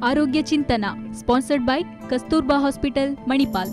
ಆರೋಗ್ಯ ಚಿಂತನ sponsored by Kasturba hospital Manipal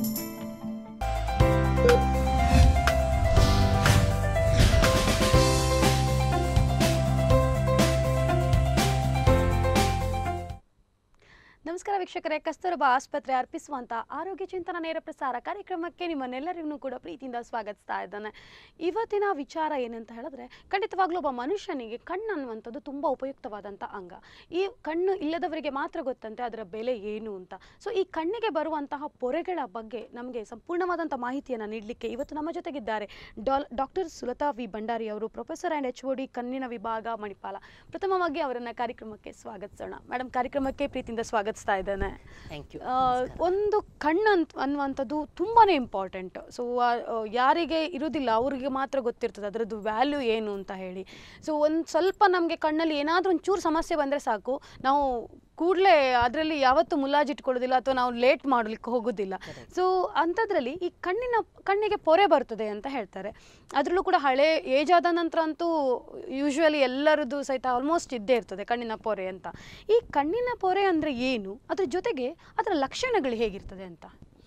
ನಮಸ್ಕಾರ ವೀಕ್ಷಕರೇ ಕಸ್ತೂರಬಾ ಆಸ್ಪತ್ರೆ ಅರ್ಪಿಸುವಂಥ ಆರೋಗ್ಯ ಚಿಂತನ ನೇರ ಪ್ರಸಾರ ಕಾರ್ಯಕ್ರಮಕ್ಕೆ ನಿಮ್ಮನ್ನೆಲ್ಲರಿಗೂ ಕೂಡ ಪ್ರೀತಿಯಿಂದ ಸ್ವಾಗತಿಸ್ತಾ ಇದ್ದಾನೆ ಇವತ್ತಿನ ವಿಚಾರ ಏನಂತ ಹೇಳಿದ್ರೆ ಖಂಡಿತವಾಗ್ಲೂ ಒಬ್ಬ ಮನುಷ್ಯನಿಗೆ ಕಣ್ಣು ಅನ್ನುವಂಥದ್ದು ತುಂಬ ಉಪಯುಕ್ತವಾದಂಥ ಅಂಗ ಈ ಕಣ್ಣು ಇಲ್ಲದವರಿಗೆ ಮಾತ್ರ ಗೊತ್ತಂತೆ ಅದರ ಬೆಲೆ ಏನು ಅಂತ ಸೊ ಈ ಕಣ್ಣಿಗೆ ಬರುವಂತಹ ಪೊರೆಗಳ ಬಗ್ಗೆ ನಮಗೆ ಸಂಪೂರ್ಣವಾದಂಥ ಮಾಹಿತಿಯನ್ನು ನೀಡಲಿಕ್ಕೆ ಇವತ್ತು ನಮ್ಮ ಜೊತೆಗಿದ್ದಾರೆ ಡಾಲ್ ಡಾಕ್ಟರ್ ಸುಲತಾ ವಿ ಭಂಡಾರಿ ಅವರು professor and H O D ಕಣ್ಣಿನ ವಿಭಾಗ ಮಣಿಪಾಲ ಪ್ರಥಮವಾಗಿ ಅವರನ್ನ ಕಾರ್ಯಕ್ರಮಕ್ಕೆ ಸ್ವಾಗತಿಸೋಣ ಮೇಡಮ್ ಕಾರ್ಯಕ್ರಮಕ್ಕೆ ಪ್ರೀತಿಯಿಂದ ಸ್ವಾಗತಿಸ್ತಾ ಇದ್ದೇನೆ ಥ್ಯಾಂಕ್ ಯು ಆ, ಒಂದು ಕಣ್ಣು ಅಂತ ಅನ್ನುವಂಥದ್ದು ತುಂಬಾ ಇಂಪಾರ್ಟೆಂಟ್ ಸೊ ಯಾರಿಗೆ ಇರುವುದಿಲ್ಲ ಅವರಿಗೆ ಮಾತ್ರ ಗೊತ್ತಿರ್ತದೆ ಅದರದ್ದು ವ್ಯಾಲ್ಯೂ ಏನು ಅಂತ ಹೇಳಿ ಸೊ ಒಂದು ಸ್ವಲ್ಪ ನಮಗೆ ಕಣ್ಣಲ್ಲಿ ಏನಾದರೂ ಒಂಚೂರು ಸಮಸ್ಯೆ ಬಂದರೆ ಸಾಕು ನಾವು ಕೂಡಲೇ ಅದರಲ್ಲಿ ಯಾವತ್ತೂ ಮುಲಾಜಿಟ್ಕೊಳ್ಳೋದಿಲ್ಲ ಅಥವಾ ನಾವು ಲೇಟ್ ಮಾಡಲಿಕ್ಕೆ ಹೋಗೋದಿಲ್ಲ ಸೊ ಅಂಥದ್ರಲ್ಲಿ ಈ ಕಣ್ಣಿನ ಕಣ್ಣಿಗೆ ಪೊರೆ ಬರ್ತದೆ ಅಂತ ಹೇಳ್ತಾರೆ ಅದರಲ್ಲೂ ಕೂಡ ಹಳೆ ಏಜ್ ಆದ ನಂತರ ಅಂತೂ ಯೂಶ್ವಲಿ ಎಲ್ಲರದ್ದು ಸಹಿತ ಆಲ್ಮೋಸ್ಟ್ ಇದ್ದೇ ಇರ್ತದೆ ಕಣ್ಣಿನ ಪೊರೆ ಅಂತ ಈ ಕಣ್ಣಿನ ಪೊರೆ ಅಂದರೆ ಏನು ಅದ್ರ ಜೊತೆಗೆ ಅದರ ಲಕ್ಷಣಗಳು ಹೇಗಿರ್ತದೆ ಅಂತ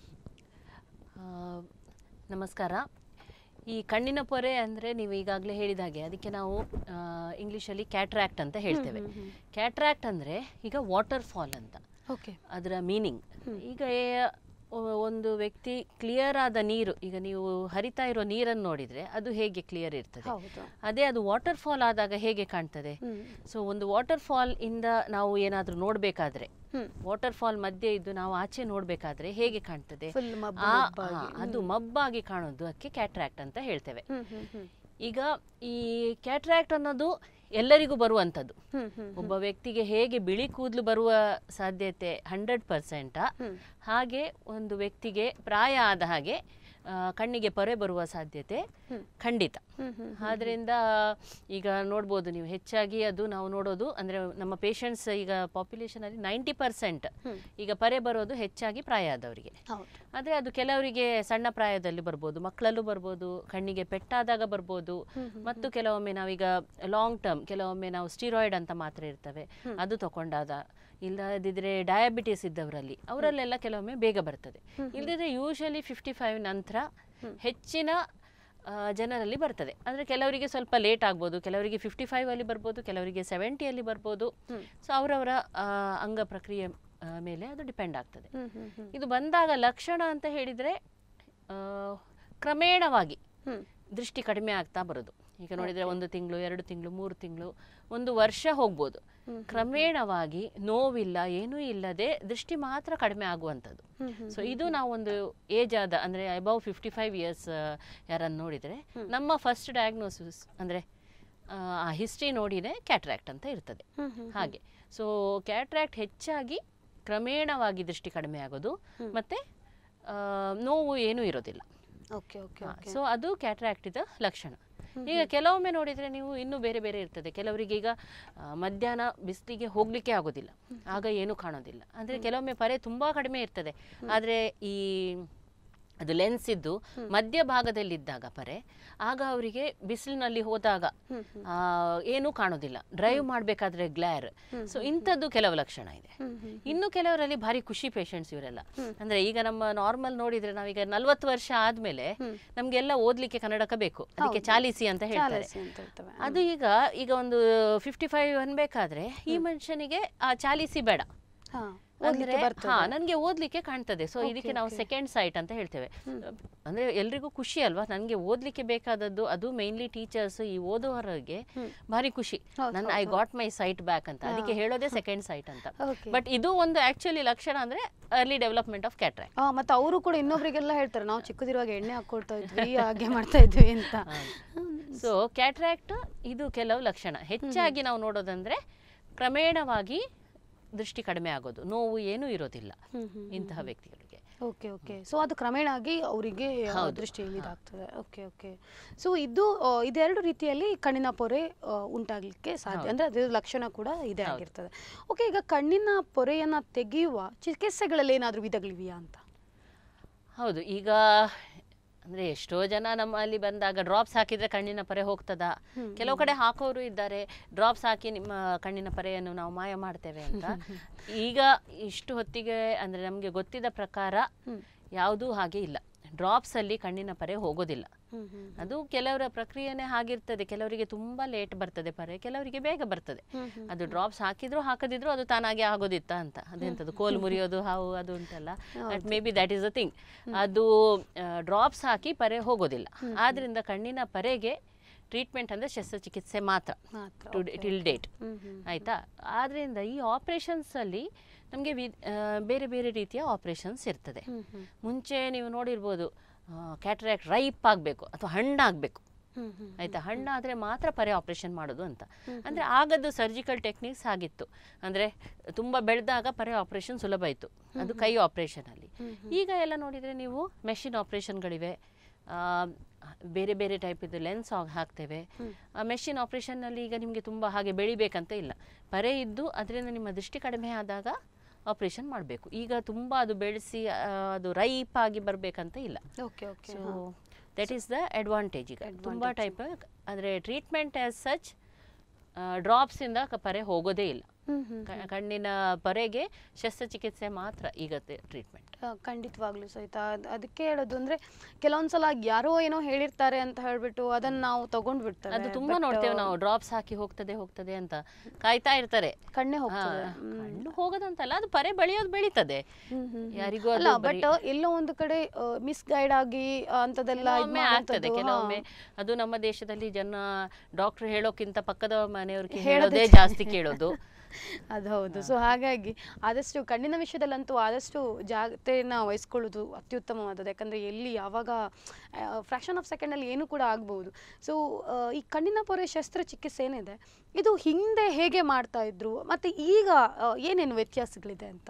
ಆ, ನಮಸ್ಕಾರ ಈ ಕಣ್ಣಿನ ಪೊರೆ ಅಂದರೆ ನೀವು ಈಗಾಗಲೇ ಹೇಳಿದ ಹಾಗೆ ಅದಕ್ಕೆ ನಾವು ಆ, ಇಂಗ್ಲೀಷಲ್ಲಿ ಕ್ಯಾಟ್ರಾಕ್ಟ್ ಅಂತ ಹೇಳ್ತೇವೆ ಕ್ಯಾಟ್ರಾಕ್ಟ್ ಅಂದರೆ ಈಗ ವಾಟರ್ ಫಾಲ್ ಅಂತ ಓಕೆ ಅದರ ಮೀನಿಂಗ್ ಈಗ ಏ- ಒ- ಒಂದು ವ್ಯಕ್ತಿ ಕ್ಲಿಯರ್ ಆದ ನೀರು ಈಗ ನೀವು ಹರಿತಾ ಇರೋ ನೀರನ್ನು ನೋಡಿದರೆ ಅದು ಹೇಗೆ ಕ್ಲಿಯರ್ ಇರ್ತದೆ ಹೌದು ಅದೇ ಅದು ವಾಟರ್ ಫಾಲ್ ಆದಾಗ ಹೇಗೆ ಕಾಣ್ತದೆ ಹ್ಮ್. ಸೊ ಒಂದು ವಾಟರ್ ಫಾಲ್ ಇಂದ ನಾವು ಏನಾದರೂ ನೋಡಬೇಕಾದ್ರೆ ಹ್ಮ್. ವಾಟರ್ ಫಾಲ್ ಮಧ್ಯೆ ಇದ್ದು ನಾವು ಆಚೆ ನೋಡಬೇಕಾದ್ರೆ ಹೇಗೆ ಕಾಣ್ತದೆ Full ಮಬ್ಬು ಆ- ಮಬ್ಬಾಗಿ. ಹಾ, ಅದು ಮಬ್ಬಾಗಿ ಕಾಣೋದು ಅದಕ್ಕೆ ಕ್ಯಾಟ್ರಾಕ್ಟ್ ಅಂತ ಹೇಳ್ತೇವೆ ಹ್ಮ್, ಹ್ಮ್, ಹ್ಮ್. ಈಗ ಈ ಕ್ಯಾಟ್ರಾಕ್ಟ್ ಅನ್ನೋದು ಎಲ್ಲರಿಗೂ ಬರುವಂಥದ್ದು ಹ್ಮ್, ಹ್ಮ್, ಒಬ್ಬ ವ್ಯಕ್ತಿಗೆ ಹೇಗೆ ಬಿಳಿ ಕೂದಲು ಬರುವ ಸಾಧ್ಯತೆ ಹಂಡ್ರೆಡ್ ಪರ್ಸೆಂಟ ಹ್ಮ್. ಹಾಗೆ ಒಂದು ವ್ಯಕ್ತಿಗೆ ಪ್ರಾಯ ಆದ ಹಾಗೆ ಆ, ಕಣ್ಣಿಗೆ ಪೊರೆ ಬರುವ ಸಾಧ್ಯತೆ ಹ್ಮ್. ಖಂಡಿತ ಹ್ಮ್, ಹ್ಮ್, ಆದ್ರಿಂದ ಈಗ ನೋಡ್ಬೋದು ನೀವು ಹೆಚ್ಚಾಗಿ ಅದು ನಾವು ನೋಡೋದು ಅಂದರೆ ನಮ್ಮ ಪೇಷಂಟ್ಸ್ ಈಗ ಪಾಪ್ಯುಲೇಷನಲ್ಲಿ ನೈಂಟಿ ಪರ್ಸೆಂಟ್ ಹ್ಮ್. ಈಗ ಪರೆ ಬರೋದು ಹೆಚ್ಚಾಗಿ ಪ್ರಾಯ ಆದವರಿಗೆ ಹೌದು ಆದರೆ ಅದು ಕೆಲವರಿಗೆ ಸಣ್ಣ ಪ್ರಾಯದಲ್ಲಿ ಬರ್ಬೋದು ಮಕ್ಕಳಲ್ಲೂ ಬರ್ಬೋದು ಕಣ್ಣಿಗೆ ಪೆಟ್ಟಾದಾಗ ಬರ್ಬೋದು ಮತ್ತು ಕೆಲವೊಮ್ಮೆ ನಾವೀಗ ಲಾಂಗ್ ಟರ್ಮ್ ಕೆಲವೊಮ್ಮೆ ನಾವು ಸ್ಟಿರಾಯ್ಡ್ ಅಂತ ಮಾತ್ರ ಇರ್ತವೆ ಅದು ತಗೊಂಡಾದ ಇಲ್ಲದಿದ್ರೆ ಡಯಾಬಿಟಿಸ್ ಇದ್ದವರಲ್ಲಿ ಅವರಲ್ಲೆಲ್ಲ ಕೆಲವೊಮ್ಮೆ ಬೇಗ ಬರ್ತದೆ ಇಲ್ಲದಿದ್ರೆ ಯೂಶಲಿ ಫಿಫ್ಟಿ ಫೈವ್ ನಂತರ ಹೆಚ್ಚಿನ ಆ, ಜನರಲ್ಲಿ ಬರ್ತದೆ ಅಂದರೆ ಕೆಲವರಿಗೆ ಸ್ವಲ್ಪ ಲೇಟ್ ಆಗ್ಬೋದು ಕೆಲವರಿಗೆ ಫಿಫ್ಟಿ ಫೈವಲ್ಲಿ ಬರ್ಬೋದು ಕೆಲವರಿಗೆ ಸೆವೆಂಟಿಯಲ್ಲಿ ಬರ್ಬೋದು ಸೊ ಅವರವರ ಅಂಗ ಪ್ರಕ್ರಿಯೆ ಆ, ಮೇಲೆ ಅದು ಡಿಪೆಂಡ್ ಆಗ್ತದೆ ಹ್ಮ್, ಹ್ಮ್, ಹ್ಮ್. ಇದು ಬಂದಾಗ ಲಕ್ಷಣ ಅಂತ ಹೇಳಿದರೆ ಕ್ರಮೇಣವಾಗಿ ಹ್ಮ್. ದೃಷ್ಟಿ ಕಡಿಮೆ ಆಗ್ತಾ ಬರೋದು ಈಗ ನೋಡಿದರೆ ಒಂದು ತಿಂಗಳು ಎರಡು ತಿಂಗಳು ಮೂರು ತಿಂಗಳು ಒಂದು ವರ್ಷ ಹೋಗ್ಬೋದು ಕ್ರಮೇಣವಾಗಿ ನೋವಿಲ್ಲ ಏನೂ ಇಲ್ಲದೆ ದೃಷ್ಟಿ ಮಾತ್ರ ಕಡಿಮೆ ಆಗುವಂಥದ್ದು ಹ್ಮ್, ಹ್ಮ್, ಸೊ ಇದು ನಾವು ಒಂದು ಏಜ್ ಆದ ಅಂದರೆ ಅಬೌವ್ ಫಿಫ್ಟಿ ಫೈವ್ ಇಯರ್ಸ್ ಯಾರನ್ನು ನೋಡಿದರೆ ನಮ್ಮ ಫಸ್ಟ್ ಡಯಾಗ್ನೋಸಿಸ್ ಅಂದರೆ ಆ ಹಿಸ್ಟ್ರಿ ನೋಡಿನೇ ಕ್ಯಾಟ್ರಾಕ್ಟ್ ಅಂತ ಇರ್ತದೆ ಹ್ಮ್, ಹ್ಮ್, ಹಾಗೆ ಸೊ ಕ್ಯಾಟ್ರಾಕ್ಟ್ ಹೆಚ್ಚಾಗಿ ಕ್ರಮೇಣವಾಗಿ ದೃಷ್ಟಿ ಕಡಿಮೆ ಆಗೋದು ಮತ್ತೆ ಆ, ನೋವು ಏನೂ ಇರೋದಿಲ್ಲ ಓಕೆ ಓಕೆ ಓಕೆ ಸೊ ಅದು ಕ್ಯಾಟ್ರಾಕ್ಟಿದ ಲಕ್ಷಣ ಈಗ ಕೆಲವೊಮ್ಮೆ ನೋಡಿದರೆ ನೀವು ಇನ್ನೂ ಬೇರೆ ಬೇರೆ ಇರ್ತದೆ ಕೆಲವರಿಗೆ ಈಗ ಆ, ಮಧ್ಯಾಹ್ನ ಬಿಸಿಲಿಗೆ ಹೋಗಲಿಕ್ಕೆ ಆಗೋದಿಲ್ಲ ಆಗ ಏನೂ ಕಾಣೋದಿಲ್ಲ ಅಂದರೆ ಕೆಲವೊಮ್ಮೆ ಪರೆ ತುಂಬ ಕಡಿಮೆ ಇರ್ತದೆ ಆದರೆ ಈ ಅದು ಲೆನ್ಸ್ ಇದ್ದು ಮಧ್ಯ ಭಾಗದಲ್ಲಿದ್ದಾಗ ಪರೆ ಆಗ ಅವರಿಗೆ ಬಿಸಿಲಿನಲ್ಲಿ ಹೋದಾಗ ಆ, ಏನೂ ಕಾಣೋದಿಲ್ಲ ಡ್ರೈವ್ ಮಾಡಬೇಕಾದ್ರೆ ಗ್ಲ್ಯಾರ್ ಸೊ ಇಂಥದ್ದು ಕೆಲವು ಲಕ್ಷಣ ಇದೆ ಇನ್ನು ಕೆಲವರಲ್ಲಿ ಭಾರಿ ಖುಷಿ ಪೇಷಂಟ್ಸ್ ಇವರೆಲ್ಲ ಅಂದ್ರೆ ಈಗ ನಮ್ಮ ನಾರ್ಮಲ್ ನೋಡಿದ್ರೆ ನಾವೀಗ ನಲ್ವತ್ತು ವರ್ಷ ಆದ್ಮೇಲೆ ನಮ್ಗೆಲ್ಲ ಓದ್ಲಿಕ್ಕೆ ಕನ್ನಡಕ ಬೇಕು ಅದಕ್ಕೆ ಚಾಲಿಸಿ ಅಂತ ಹೇಳ್ತಾರೆ ಚಾಲಿಸಿ ಅಂತ ಹೇಳ್ತೇವೆ ಅದು ಈಗ ಈಗ ಒಂದು ಫಿಫ್ಟಿ ಫೈವ್ ಅನ್ಬೇಕಾದ್ರೆ ಈ ಮನುಷ್ಯನಿಗೆ ಆ ಚಾಲಿಸಿ ಬೇಡ ಹಾ ಅಂದ್ರೆ ಓದ್ಲಿಕ್ಕೆ ಬರ್ತದೆ ಹಾ ನನ್ಗೆ ಓದ್ಲಿಕ್ಕೆ ಕಾಣ್ತದೆ ಸೊ ಇದಕ್ಕೆ ನಾವು ಸೆಕೆಂಡ್ ಸೈಟ್ ಅಂತ ಹೇಳ್ತೇವೆ ಅಂದ್ರೆ ಎಲ್ರಿಗೂ ಖುಷಿ ಅಲ್ವಾ ನನ್ಗೆ ಓದ್ಲಿಕ್ಕೆ ಬೇಕಾದದ್ದು ಅದು ಮೇನ್ಲಿ ಟೀಚರ್ಸ್ ಈ ಓದುವವರಿಗೆ ಭಾರಿ ಖುಷಿ ಹೌದು, ನನ್ನ I got my sight back ಅಂತ ಅದಕ್ಕೆ ಹೇಳೋದೇ ಸೆಕೆಂಡ್ ಸೈಟ್ ಅಂತ ಓಕೆ ಬಟ್ ಇದು ಒಂದು ಆಕ್ಚುಲಿ ಲಕ್ಷಣ ಅಂದ್ರೆ ಅರ್ಲಿ ಡೆವಲಪ್ಮೆಂಟ್ ಆಫ್ ಕ್ಯಾಟ್ರಾಕ್ಟ್ ಹಾ ಮತ್ತೆ ಅವರು ಕೂಡ ಇನ್ನೊಬ್ರಿಗೆಲ್ಲ ಹೇಳ್ತಾರೆ ನಾವು ಚಿಕ್ಕದಿರುವಾಗ ಎಣ್ಣೆ ಹಾಕೊಳ್ತಾ ಇದ್ವಿ ಹಾಗೆ ಮಾಡ್ತಾ ಇದ್ವಿ ಅಂತ ಸೊ ಕ್ಯಾಟ್ರಾಕ್ಟ್ ಇದು ಕೆಲವು ಲಕ್ಷಣ ಹೆಚ್ಚಾಗಿ ನಾವು ನೋಡೋದಂದ್ರೆ ಕ್ರಮೇಣವಾಗಿ ದೃಷ್ಟಿ ಕಡಿಮೆ ಆಗೋದು ನೋವು ಏನೂ ಇರೋದಿಲ್ಲ ಹ್ಮ್, ಹ್ಮ್, ಇಂತಹ ವ್ಯಕ್ತಿಗಳಿಗೆ ಓಕೆ ಓಕೆ ಸೊ ಅದು ಕ್ರಮೇಣ ಆಗಿ ಅವರಿಗೆ ದೃಷ್ಟಿಯಲ್ಲಿ ಇದಾಗ್ತದೆ ಓಕೆ ಓಕೆ ಸೊ ಇದು ಆ, ಇದೆರಡು ರೀತಿಯಲ್ಲಿ ಕಣ್ಣಿನ ಪೊರೆ ಆ, ಉಂಟಾಗ್ಲಿಕ್ಕೆ ಸಾಧ್ಯ ಅಂದ್ರೆ ಅದ್ರ ಲಕ್ಷಣ ಕೂಡ ಇದೇ ಆಗಿರ್ತದೆ ಓಕೆ ಈಗ ಕಣ್ಣಿನ ಪೊರೆಯನ್ನ ತೆಗೆಯುವ ಚಿಕಿತ್ಸೆಗಳಲ್ಲಿ ಏನಾದರೂ ವಿಧಗಳಿವೆಯಾ ಅಂತ ಹೌದು ಈಗ ಅಂದ್ರೆ ಎಷ್ಟೋ ಜನ ನಮ್ಮಲ್ಲಿ ಬಂದಾಗ ಡ್ರಾಪ್ಸ್ ಹಾಕಿದ್ರೆ ಕಣ್ಣಿನ ಪರೆ ಹೋಗ್ತದಾ ಹ್ಮ್, ಕೆಲವು ಕಡೆ ಹಾಕೋರು ಇದ್ದಾರೆ ಡ್ರಾಪ್ಸ್ ಹಾಕಿ ನಿಮ್ಮ ಕಣ್ಣಿನ ಪರೆಯನ್ನು ನಾವು ಮಾಯ ಮಾಡ್ತೇವೆ ಅಂತ ಈಗ ಇಷ್ಟು ಹೊತ್ತಿಗೆ ಅಂದ್ರೆ ನಮಗೆ ಗೊತ್ತಿದ್ದ ಪ್ರಕಾರ ಹ್ಮ್. ಯಾವುದೂ ಹಾಗೆ ಇಲ್ಲ ಡ್ರಾಪ್ಸ್ ಅಲ್ಲಿ ಕಣ್ಣಿನ ಪರೆ ಹೋಗೋದಿಲ್ಲ ಹ್ಮ್, ಹ್ಮ್, ಅದು ಕೆಲವರ ಪ್ರಕ್ರಿಯೆನೇ ಹಾಗಿರ್ತದೆ ಕೆಲವರಿಗೆ ತುಂಬಾ ಲೇಟ್ ಬರ್ತದೆ ಪರೆ ಕೆಲವರಿಗೆ ಬೇಗ ಬರ್ತದೆ ಹ್ಮ್, ಹ್ಮ್. ಅದು ಡ್ರಾಪ್ಸ್ ಹಾಕಿದ್ರು ಹಾಕದಿದ್ರು ಅದು ತಾನಾಗೆ ಆಗೋದಿತ್ತ ಅಂತ ಅದೆಂತದ್ದು ಕೋಲ್ ಮುರಿಯೋದು ಹಾವು ಅದು ಉಂಟಲ್ಲ that may be that is a thing ಅದು ಡ್ರಾಪ್ಸ್ ಹಾಕಿ ಪರೆ ಹೋಗೋದಿಲ್ಲ ಆದ್ರಿಂದ ಕಣ್ಣಿನ ಪರೆಗೆ ಟ್ರೀಟ್ಮೆಂಟ್ ಅಂದ್ರೆ ಶಸ್ತ್ರಚಿಕಿತ್ಸೆ ಮಾತ್ರ ಮಾತ್ರ, to okay, till date hmm, hmm. ಆಯ್ತಾ ಆದ್ರಿಂದ ಈ ಆಪರೇಷನ್ಸ್ ಅಲ್ಲಿ ನಮಗೆ ಬೇರೆ ಬೇರೆ ರೀತಿಯ ಆಪರೇಷನ್ಸ್ ಇರ್ತದೆ ಹ್ಮ್, ಹ್ಮ್. ಮುಂಚೆ ನೀವು ನೋಡಿರ್ಬೋದು ಕ್ಯಾಟ್ರಾಕ್ಟ್ ರೈಪ್ ಆಗಬೇಕು ಅಥವಾ ಹಣ್ಣಾಗಬೇಕು ಹ್ಮ್, ಹ್ಮ್. ಆಯ್ತಾ ಹಣ್ಣಾದ್ರೆ ಮಾತ್ರ ಪರೆ ಆಪರೇಷನ್ ಮಾಡೋದು ಅಂತ ಅಂದ್ರೆ ಆಗದ್ದು ಸರ್ಜಿಕಲ್ ಟೆಕ್ನಿಕ್ಸ್ ಆಗಿತ್ತು ಅಂದ್ರೆ ತುಂಬಾ ಬೆಳೆದಾಗ ಪರೆ ಆಪರೇಷನ್ ಸುಲಭ ಇತ್ತು ಅದು ಕೈ ಆಪರೇಷನ್ ಅಲ್ಲಿ ಈಗ ಎಲ್ಲ ನೋಡಿದ್ರೆ ನೀವು ಮೆಷಿನ್ ಆಪರೇಷನ್ಗಳಿವೆ ಆ, ಬೇರೆ ಬೇರೆ ಟೈಪ್ ಇದು ಲೆನ್ಸ್ ಹಾಕ್ತೇವೆ ಆ ಮೆಷಿನ್ ಆಪರೇಷನ್ನಲ್ಲಿ ಈಗ ನಿಮಗೆ ತುಂಬ ಹಾಗೆ ಬೆಳಿಬೇಕಂತ ಇಲ್ಲ ಪರೆ ಇದ್ದು ಅದರಿಂದ ನಿಮ್ಮ ದೃಷ್ಟಿ ಕಡಿಮೆ ಆದಾಗ ಆಪರೇಷನ್ ಮಾಡಬೇಕು ಈಗ ತುಂಬ ಅದು ಬೆಳೆಸಿ ಆ, ಅದು ರೈಪ್ ಆಗಿ ಬರಬೇಕಂತ ಇಲ್ಲ okay okay so that is the advantage ಈಗ ತುಂಬ ಟೈಪ್ ಅಂದರೆ ಟ್ರೀಟ್ಮೆಂಟ್ ಆಸ್ ಸಚ್ ಡ್ರಾಪ್ಸಿಂದ ಪರೆ ಹೋಗೋದೇ ಇಲ್ಲ ಹ್ಮ್ ಹ್ಮ್ ಕ- ಕಣ್ಣಿನ ಪರೆಗೆ ಶಸ್ತ್ರಚಿಕಿತ್ಸೆ ಮಾತ್ರ ಈಗ ಟ್ರೀಟ್ಮೆಂಟ್ ಆ, ಖಂಡಿತವಾಗ್ಲೂ ಸಹಿತ ಅದ್- ಅದಕ್ಕೆ ಹೇಳೋದು ಅಂದ್ರೆ ಕೆಲವೊಂದ್ಸಲ ಯಾರೋ ಏನೋ ಹೇಳಿರ್ತಾರೆ ಅಂತ ಹೇಳ್ಬಿಟ್ಟು ಅದನ್ನ ನಾವು ತಗೊಂಡ್ ಬಿಡ್ತೇವೆ ಅದು ತುಂಬಾ But, ನೋಡ್ತೇವೆ ನಾವು ಡ್ರಾಪ್ಸ್ ಹಾಕಿ ಹೋಗ್ತದೆ ಹೋಗ್ತದೆ ಅಂತ ಕಾಯ್ತಾ ಇರ್ತಾರೆ ಕಣ್ಣೇ ಹಾ, ಹೋಗ್ತದೆ ಕಣ್ಣು ಹೋಗೋದಂತಲ್ಲ ಅದು ಪರೆ ಬೆಳೆಯೋದು ಬೆಳೀತದೆ ಹ್ಮ್, ಹ್ಮ್, ಹ್ಮ್. ಯಾರಿಗೂ ಅಲ್ಲ ಅದು ಬಟ್ ಎಲ್ಲೋ ಒಂದು ಕಡೆ ಮಿಸ್ ಗೈಡ್ ಆಗಿ ಆ, ಅಂಥದ್ದೆಲ್ಲ ಇದ್ ಕೆಲವೊಮ್ಮೆ ಆಗ್ತದೆ ಮಾಡುವಂಥದ್ದು, ಕೆಲವೊಮ್ಮೆ ಹಾ. ಅದು ನಮ್ಮ ದೇಶದಲ್ಲಿ ಜನ ಡಾಕ್ಟರ್ ಹೇಳೋಕ್ಕಿಂತ ಪಕ್ಕದ ಮನೆಯವ್ರಿಗೆ ಹೇಳೋದೇ ಹೇಳೋದೇ ಜಾಸ್ತಿ ಕೇಳೋದು ಅದು ಹೌದು ಸೊ ಹಾಗಾಗಿ ಆದಷ್ಟು ಕಣ್ಣಿನ ವಿಷಯದಲ್ಲಂತೂ ಆದಷ್ಟು ಜಾಗ್ರತೆಯನ್ನ ವಹಿಸ್ಕೊಳ್ಳೋದು ಅತ್ಯುತ್ತಮವಾದದ್ದು ಯಾಕಂದ್ರೆ ಎಲ್ಲಿ ಯಾವಾಗ ಫ್ರಾಕ್ಷನ್ ಆಫ್ ಸೆಕೆಂಡಲ್ಲಿ ಏನು ಕೂಡ ಆಗ್ಬೋದು ಸೊ ಈ ಕಣ್ಣಿನ ಪೊರೆ ಶಸ್ತ್ರಚಿಕಿತ್ಸೆ ಏನಿದೆ ಇದು ಹಿಂದೆ ಹೇಗೆ ಮಾಡ್ತಾ ಇದ್ರು ಮತ್ತೆ ಈಗ ಆ, ಏನೇನು ವ್ಯತ್ಯಾಸಗಳಿದೆ ಅಂತ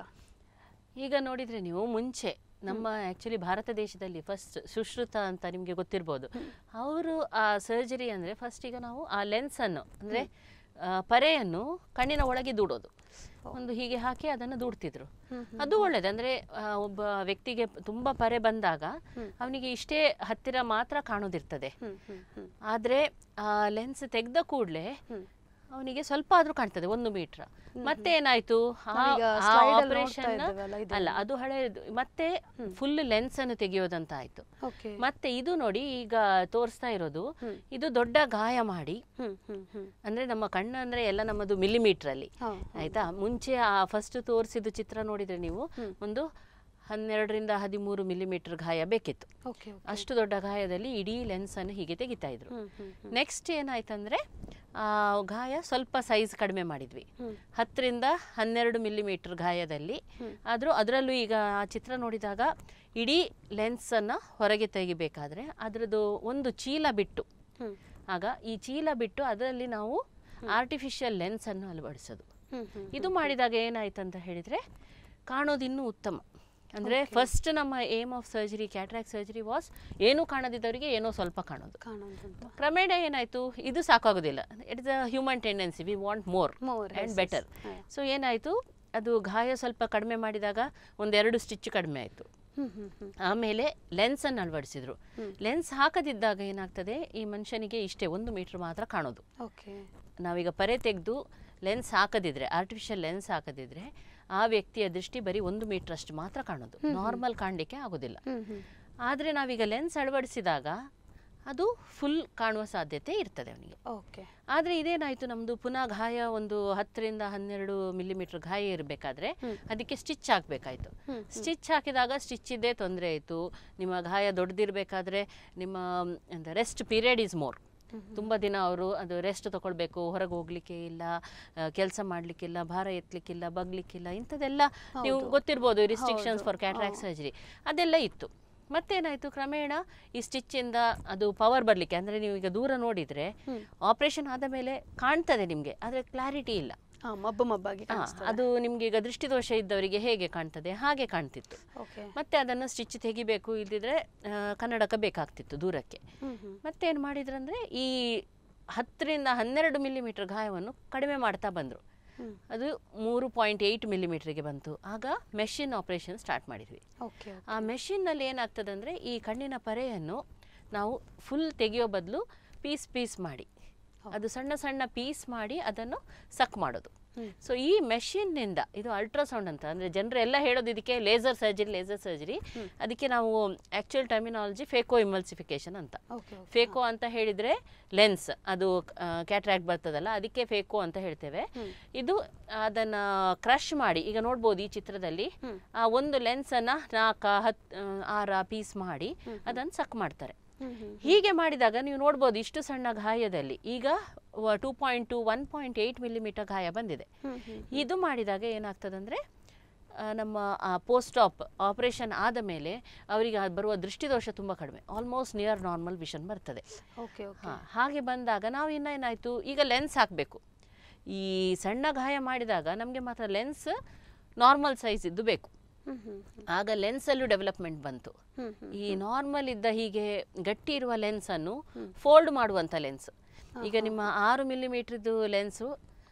ಈಗ ನೋಡಿದ್ರೆ ನೀವು ಮುಂಚೆ ನಮ್ಮ ಆಕ್ಚುಲಿ ಭಾರತ ದೇಶದಲ್ಲಿ ಫಸ್ಟ್ ಸುಶ್ರುತ ಅಂತ ನಿಮಗೆ ಗೊತ್ತಿರ್ಬೋದು ಅವರು ಆ ಸರ್ಜರಿ ಅಂದ್ರೆ ಫಸ್ಟ್ ಈಗ ನಾವು ಆ ಲೆನ್ಸ್ ಅನ್ನು ಅಂದ್ರೆ ಆ, ಪರೆಯನ್ನು ಕಣ್ಣಿನ ಒಳಗೆ ದೂಡೋದು ಒಂದು ಹೀಗೆ ಹಾಕಿ ಅದನ್ನು ದೂಡ್ತಿದ್ರು ಅದು ಒಳ್ಳೇದು ಅಂದ್ರೆ ಆ, ಒಬ್ಬ ವ್ಯಕ್ತಿಗೆ ತುಂಬಾ ಪರೆ ಬಂದಾಗ ಅವನಿಗೆ ಇಷ್ಟೇ ಹತ್ತಿರ ಮಾತ್ರ ಕಾಣೋದಿರ್ತದೆ ಹ್ಮ್ ಹ್ಮ್ ಹ್ಮ್ ಆದ್ರೆ ಆ ಲೆನ್ಸ್ ತೆಗೆದ ಕೂಡಲೇ ಹ್ಮ್. ಅವನಿಗೆ ಸ್ವಲ್ಪ ಆದ್ರೂ ಕಾಣ್ತದೆ ಒಂದು ಮೀಟರ್ ಮತ್ತೆ ಏನಾಯ್ತು ಆ- ನಾವೀಗ ಆ slide ಅಲ್ಲಿ operation ನೋಡ್ತಾ ನ- ಇದ್ದೇವಲ್ಲ, ಇದು. ಅಲ್ಲ ಅದು ಹಳೆಯದು ಮತ್ತೆ ಫುಲ್ ಲೆನ್ಸ್ ಅನ್ನು ತೆಗೆಯೋದಂತ ಆಯ್ತು ಓಕೆ ಮತ್ತೆ ಇದು ನೋಡಿ ಈಗ ತೋರಿಸ್ತಾ ಇರೋದು ಇದು ದೊಡ್ಡ ಗಾಯ ಮಾಡಿ ಹ್ಮ್ ಹ್ಮ್ ಹ್ಮ್ ಅಂದ್ರೆ ನಮ್ಮ ಕಣ್ಣು ಅಂದ್ರೆ ಎಲ್ಲ ನಮ್ಮದು ಮಿಲಿಮೀಟರ್ ಅಲ್ಲಿ ಹಾ ಆಯ್ತಾ ಮುಂಚೆ ಆ ಫಸ್ಟ್ ತೋರಿಸಿದ ಚಿತ್ರ ನೋಡಿದ್ರೆ ನೀವು ಒಂದು ಹನ್ನೆರಡರಿಂದ ಹದಿಮೂರು ಮಿಲಿಮೀಟರ್ ಗಾಯ ಬೇಕಿತ್ತು ಓಕೆ ಅಷ್ಟು ದೊಡ್ಡ ಗಾಯದಲ್ಲಿ ಇಡೀ ಲೆನ್ಸ್ ಅನ್ನು ಹೀಗೆ ತೆಗಿತಾ ಇದ್ರು ಹ್ಮ್ ಹ್ಮ್ ಹ್ಮ್ ನೆಕ್ಸ್ಟ್ ಏನಾಯ್ತಂದ್ರೆ ಆ ಗಾಯ ಸ್ವಲ್ಪ ಸೈಜ್ ಕಡಿಮೆ ಮಾಡಿದ್ವಿ ಹ್ಮ್. ಹತ್ತರಿಂದ ಹನ್ನೆರಡು ಮಿಲಿಮೀಟರ್ ಗಾಯದಲ್ಲಿ ಆದರೂ ಅದರಲ್ಲೂ ಈಗ ಆ ಚಿತ್ರ ನೋಡಿದಾಗ ಇಡೀ ಲೆನ್ಸನ್ನು ಹೊರಗೆ ತೆಗಿಬೇಕಾದ್ರೆ ಅದರದ್ದು ಒಂದು ಚೀಲ ಬಿಟ್ಟು ಹ್ಮ್. ಆಗ ಈ ಚೀಲ ಬಿಟ್ಟು ಅದರಲ್ಲಿ ನಾವು ಆರ್ಟಿಫಿಷಿಯಲ್ ಲೆನ್ಸನ್ನು ಅಳವಡಿಸೋದು ಹ್ಮ್ ಹ್ಮ್ ಇದು ಮಾಡಿದಾಗ ಏನಾಯ್ತು ಅಂತ ಹೇಳಿದರೆ ಕಾಣೋದು ಇನ್ನೂ ಉತ್ತಮ ಅಂದರೆ ಫಸ್ಟ್ ನಮ್ಮ aim of surgery cataract surgery was ಏನೂ ಕಾಣದಿದ್ದವರಿಗೆ ಏನೋ ಸ್ವಲ್ಪ ಕಾಣೋದು ಕಾಣೋದಂತ ಕ್ರಮೇಣ ಏನಾಯ್ತು ಇದು ಸಾಕಾಗೋದಿಲ್ಲ it is a human tendency we want more More, and yes, better yes. Yeah. So ಏನಾಯಿತು ಅದು ಗಾಯ ಸ್ವಲ್ಪ ಕಡಿಮೆ ಮಾಡಿದಾಗ ಒಂದೆರಡು ಸ್ಟಿಚ್ ಕಡಿಮೆ ಆಯಿತು ಹ್ಮ್ ಹ್ಮ್ ಹ್ಮ್ ಆಮೇಲೆ ಲೆನ್ಸನ್ನು ಅಳವಡಿಸಿದ್ರು ಲೆನ್ಸ್ ಹಾಕದಿದ್ದಾಗ ಏನಾಗ್ತದೆ ಈ ಮನುಷ್ಯನಿಗೆ ಇಷ್ಟೇ ಒಂದು ಮೀಟರ್ ಮಾತ್ರ ಕಾಣೋದು ಓಕೆ ನಾವೀಗ ಪರೆ ತೆಗೆದು ಲೆನ್ಸ್ ಹಾಕದಿದ್ರೆ ಆರ್ಟಿಫಿಷಿಯಲ್ ಲೆನ್ಸ್ ಹಾಕದಿದ್ರೆ ಆ ವ್ಯಕ್ತಿಯ ದೃಷ್ಟಿ ಬರೀ ಒಂದು ಮೀಟರ್ ಅಷ್ಟು ಮಾತ್ರ ಕಾಣೋದು ನಾರ್ಮಲ್ ಕಾಣಲಿಕ್ಕೆ ಆಗೋದಿಲ್ಲ ಹ್ಮ್ ಹ್ಮ್ ಆದರೆ ನಾವೀಗ ಲೆನ್ಸ್ ಅಳವಡಿಸಿದಾಗ ಅದು ಫುಲ್ ಕಾಣುವ ಸಾಧ್ಯತೆ ಇರ್ತದೆ ಅವನಿಗೆ ಓಕೆ ಆದರೆ ಇದೇನಾಯಿತು ನಮ್ಮದು ಪುನಃ ಗಾಯ ಒಂದು ಹತ್ತರಿಂದ ಹನ್ನೆರಡು ಮಿಲಿಮೀಟರ್ ಗಾಯ ಇರಬೇಕಾದ್ರೆ ಅದಕ್ಕೆ ಸ್ಟಿಚ್ ಹಾಕಬೇಕಾಯ್ತು ಸ್ಟಿಚ್ ಹಾಕಿದಾಗ ಸ್ಟಿಚ್ಚಿದ್ದೇ ತೊಂದರೆ ಆಯಿತು ನಿಮ್ಮ ಗಾಯ ದೊಡ್ಡದಿರಬೇಕಾದ್ರೆ ನಿಮ್ಮ ಎಂತ ರೆಸ್ಟ್ ಪೀರಿಯಡ್ ಈಸ್ ಮೋರ್ ತುಂಬ ದಿನ ಅವರು ಅದು ರೆಸ್ಟ್ ತಗೊಳ್ಬೇಕು ಹೊರಗೆ ಹೋಗ್ಲಿಕ್ಕೆ ಇಲ್ಲ ಕೆಲಸ ಮಾಡಲಿಕ್ಕಿಲ್ಲ ಭಾರ ಎತ್ತಲಿಕ್ಕಿಲ್ಲ ಬಗ್ಲಿಕ್ಕಿಲ್ಲ ಇಂಥದ್ದೆಲ್ಲ ನೀವು ಗೊತ್ತಿರ್ಬೋದು ರಿಸ್ಟ್ರಿಕ್ಷನ್ಸ್ ಫಾರ್ ಕ್ಯಾಟ್ರಾಕ್ ಸರ್ಜರಿ ಅದೆಲ್ಲ ಇತ್ತು ಮತ್ತೇನಾಯಿತು ಕ್ರಮೇಣ ಈ ಸ್ಟಿಚ್ಚಿಂದ ಅದು ಪವರ್ ಬರಲಿಕ್ಕೆ ಅಂದರೆ ನೀವು ಈಗ ದೂರ ನೋಡಿದರೆ ಆಪರೇಷನ್ ಆದ ಮೇಲೆ ಕಾಣ್ತದೆ ನಿಮಗೆ ಆದರೆ ಕ್ಲಾರಿಟಿ ಇಲ್ಲ ಹಾ ಮಬ್ಬು ಮಬ್ಬಾಗಿ ಆ, ಅದು ನಿಮ್ಗೆ ಈಗ ದೃಷ್ಟಿದೋಷ ಇದ್ದವರಿಗೆ ಹೇಗೆ ಕಾಣ್ತದೆ ಹಾಗೆ ಕಾಣ್ತಿತ್ತು ಓಕೆ ಮತ್ತೆ ಅದನ್ನು ಸ್ಟಿಚ್ ತೆಗಿಬೇಕು ಇಲ್ದಿದ್ರೆ ಆ, ಕನ್ನಡಕ ಬೇಕಾಗ್ತಿತ್ತು ದೂರಕ್ಕೆ ಹ್ಮ್ ಹ್ಮ್ ಮತ್ತೇನು ಮಾಡಿದ್ರಂದ್ರೆ ಈ ಹತ್ತರಿಂದ ಹನ್ನೆರಡು ಮಿಲಿಮೀಟರ್ ಗಾಯವನ್ನು ಕಡಿಮೆ ಮಾಡ್ತಾ ಬಂದರು ಹ್ಮ್. ಅದು ಮೂರು ಪಾಯಿಂಟ್ ಏಯ್ಟ್ ಮಿಲಿಮೀಟ್ರಿಗೆ ಬಂತು ಆಗ ಮೆಷಿನ್ ಆಪರೇಷನ್ ಸ್ಟಾರ್ಟ್ ಮಾಡಿದ್ವಿ ಓಕೆ ಆ ಮೆಷಿನ್ನಲ್ಲಿ ಏನಾಗ್ತದೆ ಅಂದರೆ ಈ ಕಣ್ಣಿನ ಪರೆಯನ್ನು ನಾವು ಫುಲ್ ತೆಗೆಯೋ ಬದಲು ಪೀಸ್ ಪೀಸ್ ಮಾಡಿ ಅದು ಸಣ್ಣ ಸಣ್ಣ ಪೀಸ್ ಮಾಡಿ ಅದನ್ನು ಸಕ್ ಮಾಡೋದು ಹ್ಮ್. ಸೊ ಈ ಮೆಷಿನ್ನಿಂದ ಇದು ಅಲ್ಟ್ರಾಸೌಂಡ್ ಅಂತ ಅಂದರೆ ಜನರು ಎಲ್ಲ ಹೇಳೋದು ಇದಕ್ಕೆ ಲೇಸರ್ ಸರ್ಜರಿ ಲೇಸರ್ ಸರ್ಜರಿ ಅದಕ್ಕೆ ನಾವು ಆ್ಯಕ್ಚುಯಲ್ ಟರ್ಮಿನಾಲಜಿ ಫೇಕೋ ಇಮಲ್ಸಿಫಿಕೇಶನ್ ಅಂತ ಓಕೆ ಫೇಕೋ ಅಂತ ಹೇಳಿದರೆ ಲೆನ್ಸ್ ಅದು ಕ್ಯಾಟ್ರಾಕ್ಟ್ ಬರ್ತದಲ್ಲ ಅದಕ್ಕೆ ಫೇಕೋ ಅಂತ ಹೇಳ್ತೇವೆ ಹ್ಮ್. ಇದು ಅದನ್ನು ಕ್ರಷ್ ಮಾಡಿ ಈಗ ನೋಡ್ಬೋದು ಈ ಚಿತ್ರದಲ್ಲಿ ಹ್ಮ್. ಆ ಒಂದು ಲೆನ್ಸನ್ನು ನಾಲ್ಕ ಹತ್ ಆ, ಆರ ಪೀಸ್ ಮಾಡಿ ಅದನ್ನು ಸಕ್ ಮಾಡ್ತಾರೆ ಹ್ಮ್ ಹ್ಮ್ ಹೀಗೆ ಮಾಡಿದಾಗ ನೀವು ನೋಡ್ಬೋದು ಇಷ್ಟು ಸಣ್ಣ ಗಾಯದಲ್ಲಿ ಈಗ two point to one point eight millimetre ಗಾಯ ಬಂದಿದೆ ಹ್ಮ್ ಹ್ಮ್ ಇದು ಮಾಡಿದಾಗ ಏನಾಗ್ತದಂದರೆ ನಮ್ಮ ಪೋಸ್ಟ್ ಆಪ್ ಆಪರೇಷನ್ ಆದ ಮೇಲೆ ಅವರಿಗೆ ಬರುವ ದೃಷ್ಟಿದೋಷ ತುಂಬ ಕಡಿಮೆ ಆಲ್ಮೋಸ್ಟ್ ನಿಯರ್ ನಾರ್ಮಲ್ ವಿಷನ್ ಬರ್ತದೆ ಓಕೆ ಓಕೆ ಹಾ, ಹಾಗೆ ಬಂದಾಗ ನಾವು ಇನ್ನು ಏನಾಯಿತು ಈಗ ಲೆನ್ಸ್ ಹಾಕಬೇಕು ಈ ಸಣ್ಣ ಗಾಯ ಮಾಡಿದಾಗ ನಮಗೆ ಮಾತ್ರ ಲೆನ್ಸ್ ನಾರ್ಮಲ್ ಸೈಜ್ ಇದ್ದು ಬೇಕು ಹ್ಮ್ ಹ್ಮ್ ಆಗ ಲೆನ್ಸಲ್ಲೂ ಡೆವಲಪ್ಮೆಂಟ್ ಬಂತು ಹ್ಮ್ ಹ್ಮ್ ಈ ನಾರ್ಮಲ್ ಇದ್ದ ಹೀಗೆ ಗಟ್ಟಿ ಇರುವ ಲೆನ್ಸನ್ನು ಫೋಲ್ಡ್ ಮಾಡುವಂಥ ಲೆನ್ಸ್ ಈಗ ನಿಮ್ಮ ಆರು ಮಿಲಿಮೀಟ್ರದ್ದು ಲೆನ್ಸು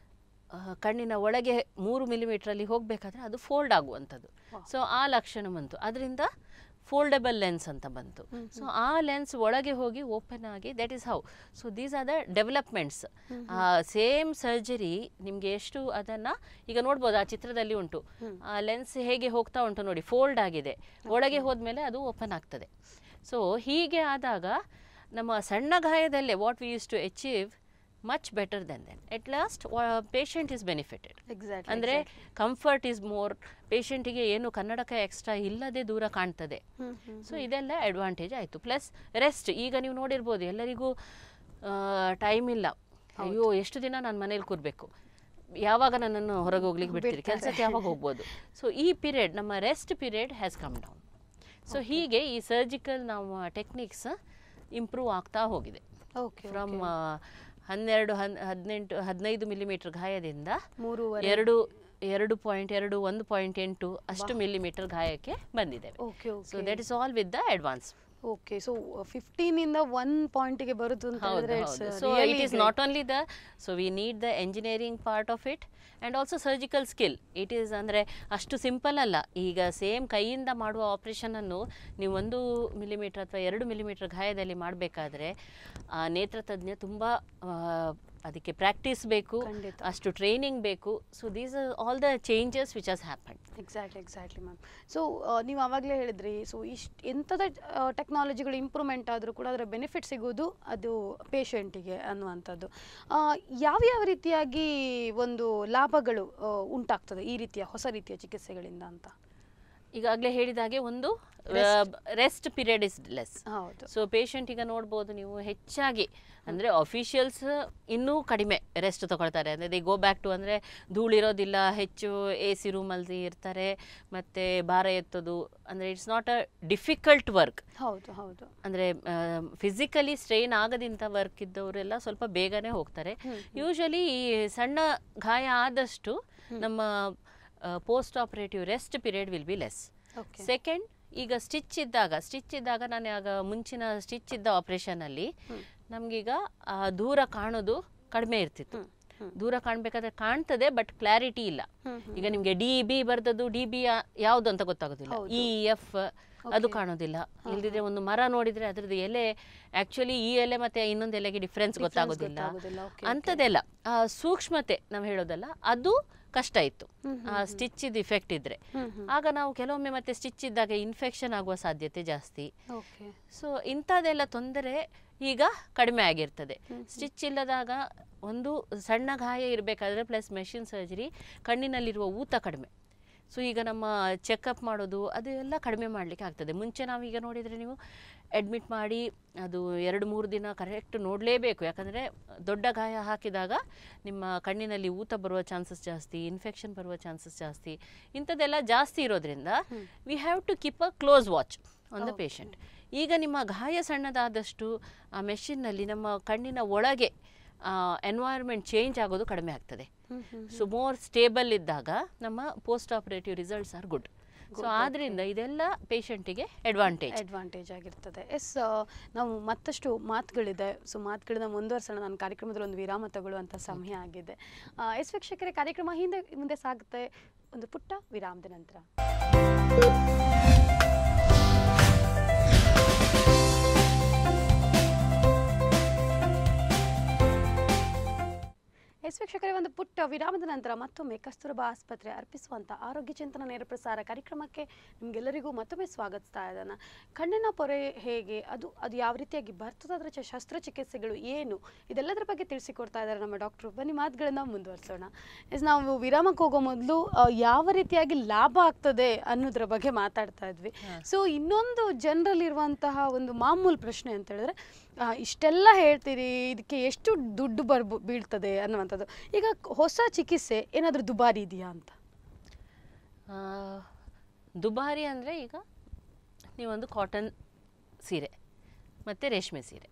ಕಣ್ಣಿನ ಒಳಗೆ ಮೂರು ಮಿಲಿಮೀಟ್ರಲ್ಲಿ ಹೋಗಬೇಕಾದ್ರೆ ಅದು ಫೋಲ್ಡ್ ಆಗುವಂಥದ್ದು ಸೊ ಆ ಲಕ್ಷಣ ಬಂತು ಅದರಿಂದ ಫೋಲ್ಡಬಲ್ ಲೆನ್ಸ್ ಅಂತ ಬಂತು ಸೊ ಆ ಲೆನ್ಸ್ ಒಳಗೆ ಹೋಗಿ ಓಪನ್ ಆಗಿ that is how so these are the developments same surgery ನಿಮಗೆ ಎಷ್ಟು ಅದನ್ನು ಈಗ ನೋಡ್ಬೋದು ಆ ಚಿತ್ರದಲ್ಲಿ ಉಂಟು ಆ ಲೆನ್ಸ್ ಹೇಗೆ ಹೋಗ್ತಾ ಉಂಟು ನೋಡಿ ಫೋಲ್ಡ್ ಆಗಿದೆ ಒಳಗೆ ಹೋದ್ಮೇಲೆ ಅದು ಓಪನ್ ಆಗ್ತದೆ ಸೊ ಹೀಗೆ ಆದಾಗ ನಮ್ಮ ಸಣ್ಣ ಗಾಯದಲ್ಲೇ what we use to achieve much better than then at last patient is benefited exactly ಅಂದರೆ ಕಂಫರ್ಟ್ ಈಸ್ ಮೋರ್ ಪೇಷಂಟಿಗೆ ಏನು ಕನ್ನಡಕ ಎಕ್ಸ್ಟ್ರಾ ಇಲ್ಲದೆ ದೂರ ಕಾಣ್ತದೆ ಹ್ಮ್ ಹ್ಮ್ ಸೊ ಇದೆಲ್ಲ ಅಡ್ವಾಂಟೇಜ್ ಆಯಿತು ಪ್ಲಸ್ ರೆಸ್ಟ್ ಈಗ ನೀವು ನೋಡಿರ್ಬೋದು ಎಲ್ಲರಿಗೂ ಟೈಮ್ ಇಲ್ಲ ಅಯ್ಯೋ ಎಷ್ಟು ದಿನ ನಾನು ಮನೇಲಿ ಕೂರಬೇಕು ಯಾವಾಗ ನನ್ನನ್ನು ಹೊರಗೆ ಹೋಗ್ಲಿಕ್ಕೆ ಬಿಡ್ತೀರಿ ಕೆಲಸಕ್ಕೆ ಯಾವಾಗ ಹೋಗ್ಬೋದು ಸೊ ಈ ಪೀರಿಯಡ್ ನಮ್ಮ rest period has come down so ಹೀಗೆ ಈ ಸರ್ಜಿಕಲ್ ನಾವು ಟೆಕ್ನಿಕ್ಸ್ ಇಂಪ್ರೂವ್ ಆಗ್ತಾ ಹೋಗಿದೆ ಓಕೆ ಫ್ರಮ್ ಹನ್ನೆರಡು ಹನ್ ಹದಿನೆಂಟು ಹದಿನೈದು ಮಿಲಿಮೀಟರ್ ಗಾಯದಿಂದ ಮೂರುವರೆ ಎರಡು ಎರಡು ಪಾಯಿಂಟ್ ಎರಡು ಒಂದು ಪಾಯಿಂಟ್ ಎಂಟು ಅಷ್ಟು ಮಿಲಿಮೀಟರ್ ಗಾಯಕ್ಕೆ ಬಂದಿದ್ದೇವೆ okay so okay that is all with the advance okay so fifteen ಇಂದ ಒನ್ ಪಾಯಿಂಟ್ಗೆ ಬರುದು ಅಂತ ಹೌದು ಹೇಳಿದ್ರೆ ಹೌದು it's so really it is great. Not only the so we need the engineering part of it and also surgical skill it is ಅಂದರೆ ಅಷ್ಟು simple ಅಲ್ಲ ಈಗ ಸೇಮ್ ಕೈಯಿಂದ ಮಾಡುವ ಆಪ್ರೇಷನನ್ನು ನೀವು ಒಂದು ಮಿಲಿಮೀಟರ್ ಅಥವಾ ಎರಡು ಮಿಲಿಮೀಟರ್ ಗಾಯದಲ್ಲಿ ಮಾಡಬೇಕಾದ್ರೆ ನೇತ್ರ ತಜ್ಞ ತುಂಬ ಅದಕ್ಕೆ ಪ್ರಾಕ್ಟೀಸ್ ಬೇಕು ಖಂಡಿತ. ಅಷ್ಟು ಟ್ರೈನಿಂಗ್ ಬೇಕು so these are all the changes which has happen exactly exactly ma'am so ನೀವು ಆವಾಗಲೇ ಹೇಳಿದ್ರಿ ಸೊ ಇಷ್ಟು ಎಂಥದ ಟೆಕ್ನಾಲಜಿಗಳು ಇಂಪ್ರೂವ್ಮೆಂಟ್ ಆದರೂ ಕೂಡ ಅದರ ಬೆನಿಫಿಟ್ ಸಿಗೋದು ಅದು ಪೇಷಂಟಿಗೆ ಅನ್ನುವಂಥದ್ದು ಆ, ಯಾವ್ಯಾವ ರೀತಿಯಾಗಿ ಒಂದು ಲಾಭಗಳು ಆ, ಉಂಟಾಗ್ತದೆ ಈ ರೀತಿಯ ಹೊಸ ರೀತಿಯ ಚಿಕಿತ್ಸೆಗಳಿಂದ ಅಂತ ಈಗಾಗಲೇ ಹೇಳಿದ ಹಾಗೆ ಒಂದು ರೆಸ್ಟ್ ಪೀರಿಯಡ್ ಇಸ್ ಲೆಸ್ ಹೌದು ಸೊ ಪೇಷಂಟ್ ಈಗ ನೋಡ್ಬೋದು ನೀವು ಹೆಚ್ಚಾಗಿ ಅಂದರೆ ಅಫಿಷಿಯಲ್ಸ್ ಇನ್ನೂ ಕಡಿಮೆ ರೆಸ್ಟ್ ತಗೊಳ್ತಾರೆ ಅಂದರೆ ದೇ ಗೋ ಬ್ಯಾಕ್ ಟು ಅಂದರೆ ಧೂಳಿರೋದಿಲ್ಲ ಹೆಚ್ಚು ಎ ಸಿ ರೂಮಲ್ಲಿ ಇರ್ತಾರೆ ಮತ್ತು ಭಾರ ಎತ್ತೋದು ಅಂದರೆ it's not a difficult work ಹೌದು ಹೌದು ಅಂದರೆ ಫಿಸಿಕಲಿ ಸ್ಟ್ರೈನ್ ಆಗದಿಂಥ ವರ್ಕ್ ಇದ್ದವರೆಲ್ಲ ಸ್ವಲ್ಪ ಬೇಗನೆ ಹೋಗ್ತಾರೆ ಯೂಶಲಿ ಈ ಸಣ್ಣ ಗಾಯ ಆದಷ್ಟು ನಮ್ಮ post operative rest period will be less okay second ಈಗ ಸ್ಟಿಚ್ ಇದ್ದಾಗ ಸ್ಟಿಚ್ ಇದ್ದಾಗ ನಾನು ಆಗ ಮುಂಚಿನ ಸ್ಟಿಚ್ ಇದ್ದ ಆಪ್ರೇಷನಲ್ಲಿ ನಮಗೀಗ ದೂರ ಕಾಣೋದು ಕಡಿಮೆ ಇರ್ತಿತ್ತು ದೂರ ಕಾಣಬೇಕಾದ್ರೆ ಕಾಣ್ತದೆ ಬಟ್ ಕ್ಲಾರಿಟಿ ಇಲ್ಲ ಈಗ ನಿಮಗೆ ಡಿ ಬಿ ಬರ್ದದ್ದು ಡಿ ಬಿ ಯಾವುದು ಅಂತ ಗೊತ್ತಾಗೋದಿಲ್ಲ ಇ ಎಫ್ ಅದು ಕಾಣೋದಿಲ್ಲ ಇಲ್ದಿದ್ರೆ ಒಂದು ಮರ ನೋಡಿದ್ರೆ ಅದ್ರದ್ದು ಎಲೆ ಆಕ್ಚುಲಿ ಈ ಎಲೆ ಮತ್ತೆ ಇನ್ನೊಂದು ಎಲೆಗೆ ಡಿಫ್ರೆನ್ಸ್ ಗೊತ್ತಾಗೋದಿಲ್ಲ ಗೊತ್ತಾಗೋದಿಲ್ಲ, okay, ಅಂಥದ್ದೆಲ್ಲ ಆ ಸೂಕ್ಷ್ಮತೆ ನಾವು ಹೇಳೋದಲ್ಲ ಅದು ಕಷ್ಟ ಇತ್ತು ಆ ಸ್ಟಿಚ್ ಇದ್ದು ಇಫೆಕ್ಟ್ ಇದ್ರೆ ಆಗ ನಾವು ಕೆಲವೊಮ್ಮೆ ಮತ್ತೆ ಸ್ಟಿಚ್ ಇದ್ದಾಗ ಇನ್ಫೆಕ್ಷನ್ ಆಗುವ ಸಾಧ್ಯತೆ ಜಾಸ್ತಿ ಓಕೆ ಸೊ ಇಂಥದ್ದೆಲ್ಲ ತೊಂದರೆ ಈಗ ಕಡಿಮೆ ಆಗಿರ್ತದೆ ಸ್ಟಿಚ್ ಇಲ್ಲದಾಗ ಒಂದು ಸಣ್ಣ ಗಾಯ ಇರಬೇಕಾದ್ರೆ ಪ್ಲಸ್ ಮೆಷಿನ್ ಸರ್ಜರಿ ಕಣ್ಣಿನಲ್ಲಿರುವ ಊತ ಕಡಿಮೆ ಸೊ ಈಗ ನಮ್ಮ ಚೆಕಪ್ ಮಾಡೋದು ಅದು ಎಲ್ಲ ಕಡಿಮೆ ಮಾಡಲಿಕ್ಕೆ ಆಗ್ತದೆ ಮುಂಚೆ ನಾವೀಗ ನೋಡಿದರೆ ನೀವು ಅಡ್ಮಿಟ್ ಮಾಡಿ ಅದು ಎರಡು ಮೂರು ದಿನ ಕರೆಕ್ಟ್ ನೋಡಲೇಬೇಕು ಯಾಕಂದರೆ ದೊಡ್ಡ ಗಾಯ ಹಾಕಿದಾಗ ನಿಮ್ಮ ಕಣ್ಣಿನಲ್ಲಿ ಊತ ಬರುವ ಚಾನ್ಸಸ್ ಜಾಸ್ತಿ ಇನ್ಫೆಕ್ಷನ್ ಬರುವ ಚಾನ್ಸಸ್ ಜಾಸ್ತಿ ಇಂಥದ್ದೆಲ್ಲ ಜಾಸ್ತಿ ಇರೋದ್ರಿಂದ we have to keep a close watch on the patient ಈಗ ನಿಮ್ಮ ಗಾಯ ಸಣ್ಣದಾದಷ್ಟು ಆ ಮೆಷಿನ್ನಲ್ಲಿ ನಮ್ಮ ಕಣ್ಣಿನ ಒಳಗೆ ಎನ್ವೈರ್ಮೆಂಟ್ ಚೇಂಜ್ ಆಗೋದು ಕಡಿಮೆ ಆಗ್ತದೆ ಸೊ ಮೋರ್ ಸ್ಟೇಬಲ್ ಇದ್ದಾಗ ನಮ್ಮ post operative results are good so ಆದ್ರಿಂದ ಇದೆಲ್ಲ ಪೇಷಂಟಿಗೆ ಅಡ್ವಾಂಟೇಜ್ ಅಡ್ವಾಂಟೇಜ್ ಆಗಿರ್ತದೆ ಎಸ್ ನಾವು ಮತ್ತಷ್ಟು ಮಾತುಗಳಿದೆ ಸೊ ಮಾತುಗಳನ್ನ ಮುಂದುವರ್ಸೋಣ ನನ್ನ ಕಾರ್ಯಕ್ರಮದಲ್ಲಿ ಒಂದು ವಿರಾಮ ತಗೊಳ್ಳುವಂಥ ಸಮಯ ಆಗಿದೆ ಆ, ಎಸ್ ವೀಕ್ಷಕರೇ ಕಾರ್ಯಕ್ರಮ ಹಿಂದೆ ಮುಂದೆ ಸಾಗುತ್ತೆ ಒಂದು ಪುಟ್ಟ ವಿರಾಮದ ನಂತರ ಎಸ್ ವೀಕ್ಷಕರೇ ಒಂದು ಪುಟ್ಟ ವಿರಾಮದ ನಂತರ ಮತ್ತೊಮ್ಮೆ ಕಸ್ತೂರಬಾ ಆಸ್ಪತ್ರೆ ಅರ್ಪಿಸುವಂಥ ಆರೋಗ್ಯ ಚಿಂತನ ನೇರ ಪ್ರಸಾರ ಕಾರ್ಯಕ್ರಮಕ್ಕೆ ನಿಮಗೆಲ್ಲರಿಗೂ ಮತ್ತೊಮ್ಮೆ ಸ್ವಾಗತಿಸ್ತಾ ಇದ್ದಾನೆ ಕಣ್ಣಿನ ಪೊರೆ ಹೇಗೆ ಅದು ಅದು ಯಾವ ರೀತಿಯಾಗಿ ಬರ್ತದೆ ಅದರ ಚ- ಶಸ್ತ್ರಚಿಕಿತ್ಸೆಗಳು ಏನು ಇದೆಲ್ಲದರ ಬಗ್ಗೆ ತಿಳಿಸಿಕೊಡ್ತಾ ಇದ್ದಾರೆ ನಮ್ಮ ಡಾಕ್ಟ್ರು ಬನ್ನಿ ಮಾತುಗಳನ್ನ ಮುಂದುವರಿಸೋಣ ಎಸ್ ನಾವು ವಿರಾಮಕ್ಕೆ ಹೋಗೋ ಮೊದಲು ಯಾವ ರೀತಿಯಾಗಿ ಲಾಭ ಆಗ್ತದೆ ಅನ್ನೋದ್ರ ಬಗ್ಗೆ ಮಾತಾಡ್ತಾ ಇದ್ವಿ ಸೊ ಇನ್ನೊಂದು ಜನರಲ್ಲಿರುವಂತಹ ಒಂದು ಮಾಮೂಲು ಪ್ರಶ್ನೆ ಅಂತ ಹೇಳಿದ್ರೆ ಆ, ಇಷ್ಟೆಲ್ಲ ಹೇಳ್ತೀರಿ ಇದಕ್ಕೆ ಎಷ್ಟು ದುಡ್ಡು ಬರ್ಬೋ ಬೀಳ್ತದೆ ಅನ್ನುವಂಥದ್ದು ಈಗ ಹೊಸ ಚಿಕಿತ್ಸೆ ಏನಾದರೂ ದುಬಾರಿ ಇದೆಯಾ ಅಂತ ಆ, ದುಬಾರಿ ಅಂದರೆ ಈಗ ನೀವೊಂದು ಕಾಟನ್ ಸೀರೆ ಮತ್ತು ರೇಷ್ಮೆ ಸೀರೆ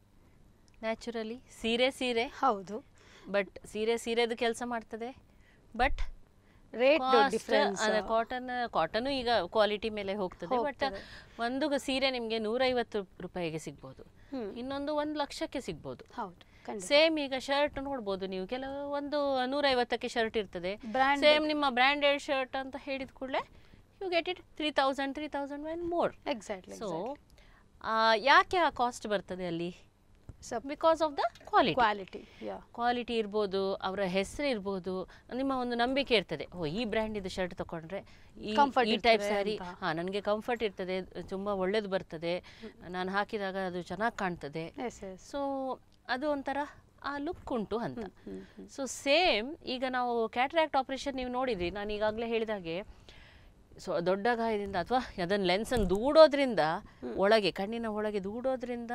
ನ್ಯಾಚುರಲಿ ಸೀರೆ ಸೀರೆ ಹೌದು ಬಟ್ ಸೀರೆ ಸೀರೆದು ಕೆಲಸ ಮಾಡ್ತದೆ but rate difference cotton cotton ಈಗ ಕ್ವಾಲಿಟಿ ಮೇಲೆ ಹೋಗ್ತದೆ ಬಟ್ ಹೋಗ್ತದೆ. ಒಂದು ಗ- ಸೀರೆ ನಿಮಗೆ ನೂರೈವತ್ತು ರೂಪಾಯಿಗೆ ಸಿಗ್ಬೋದು ಹ್ಮ್. ಇನ್ನೊಂದು ಒಂದು ಲಕ್ಷಕ್ಕೆ ಸಿಗ್ಬೋದು ಹೌದು ಖಂಡಿತ ಸೇಮ್ ಈಗ ಶರ್ಟ್ ನೋಡ್ಬೋದು ನೀವು ಕೆಲವು ಒಂದು ನೂರೈವತ್ತಕ್ಕೆ ಶರ್ಟ್ ಇರ್ತದೆ Brand- ಸೇಮ್ ನಿಮ್ಮ ಬ್ರ್ಯಾಂಡೆಡ್ ಶರ್ಟ್ ಅಂತ ಹೇಳಿದ ಕೂಡಲೇ you get it three thousand three thousand one more exactly so ಯಾಕೆ ಆ ಕಾಸ್ಟ್ ಬರ್ತದೆ ಅಲ್ಲಿ so because of the quality quality yeah quality ಇರ್ಬೋದು ಅವರ ಹೆಸರು ಇರ್ಬೋದು ನಿಮ್ಮ ಒಂದು ನಂಬಿಕೆ ಇರ್ತದೆ ಓ ಈ ಬ್ರ್ಯಾಂಡ್ ಇದು ಶರ್ಟ್ ತಗೊಂಡ್ರೆ ಈ Comfort ಈ ಟೈಪ್ ಇರ್ತದೆ ಸ್ಯಾರಿ ಅಂತ. ಹಾಂ ನನಗೆ ಕಂಫರ್ಟ್ ಇರ್ತದೆ ತುಂಬ ಒಳ್ಳೇದು ಬರ್ತದೆ ನಾನು ಹಾಕಿದಾಗ ಅದು ಚೆನ್ನಾಗಿ ಕಾಣ್ತದೆ ಎಸ್ ಎಸ್ ಸೊ ಅದು ಒಂಥರ ಆ ಲುಕ್ ಉಂಟು ಅಂತ ಹ್ಮ್, ಹ್ಮ್. ಸೊ ಸೇಮ್ ಈಗ ನಾವು ಕ್ಯಾಟ್ರಾಕ್ಟ್ ಆಪರೇಷನ್ ನೀವು ನೋಡಿದ್ರಿ ನಾನು ಈಗಾಗಲೇ ಹೇಳಿದಾಗೆ ಸೊ ದೊಡ್ಡ ಗಾಯದಿಂದ ಅಥವಾ ಅದನ್ನು ಲೆನ್ಸನ್ನು ದೂಡೋದ್ರಿಂದ ಒಳಗೆ ಕಣ್ಣಿನ ಒಳಗೆ ದೂಡೋದ್ರಿಂದ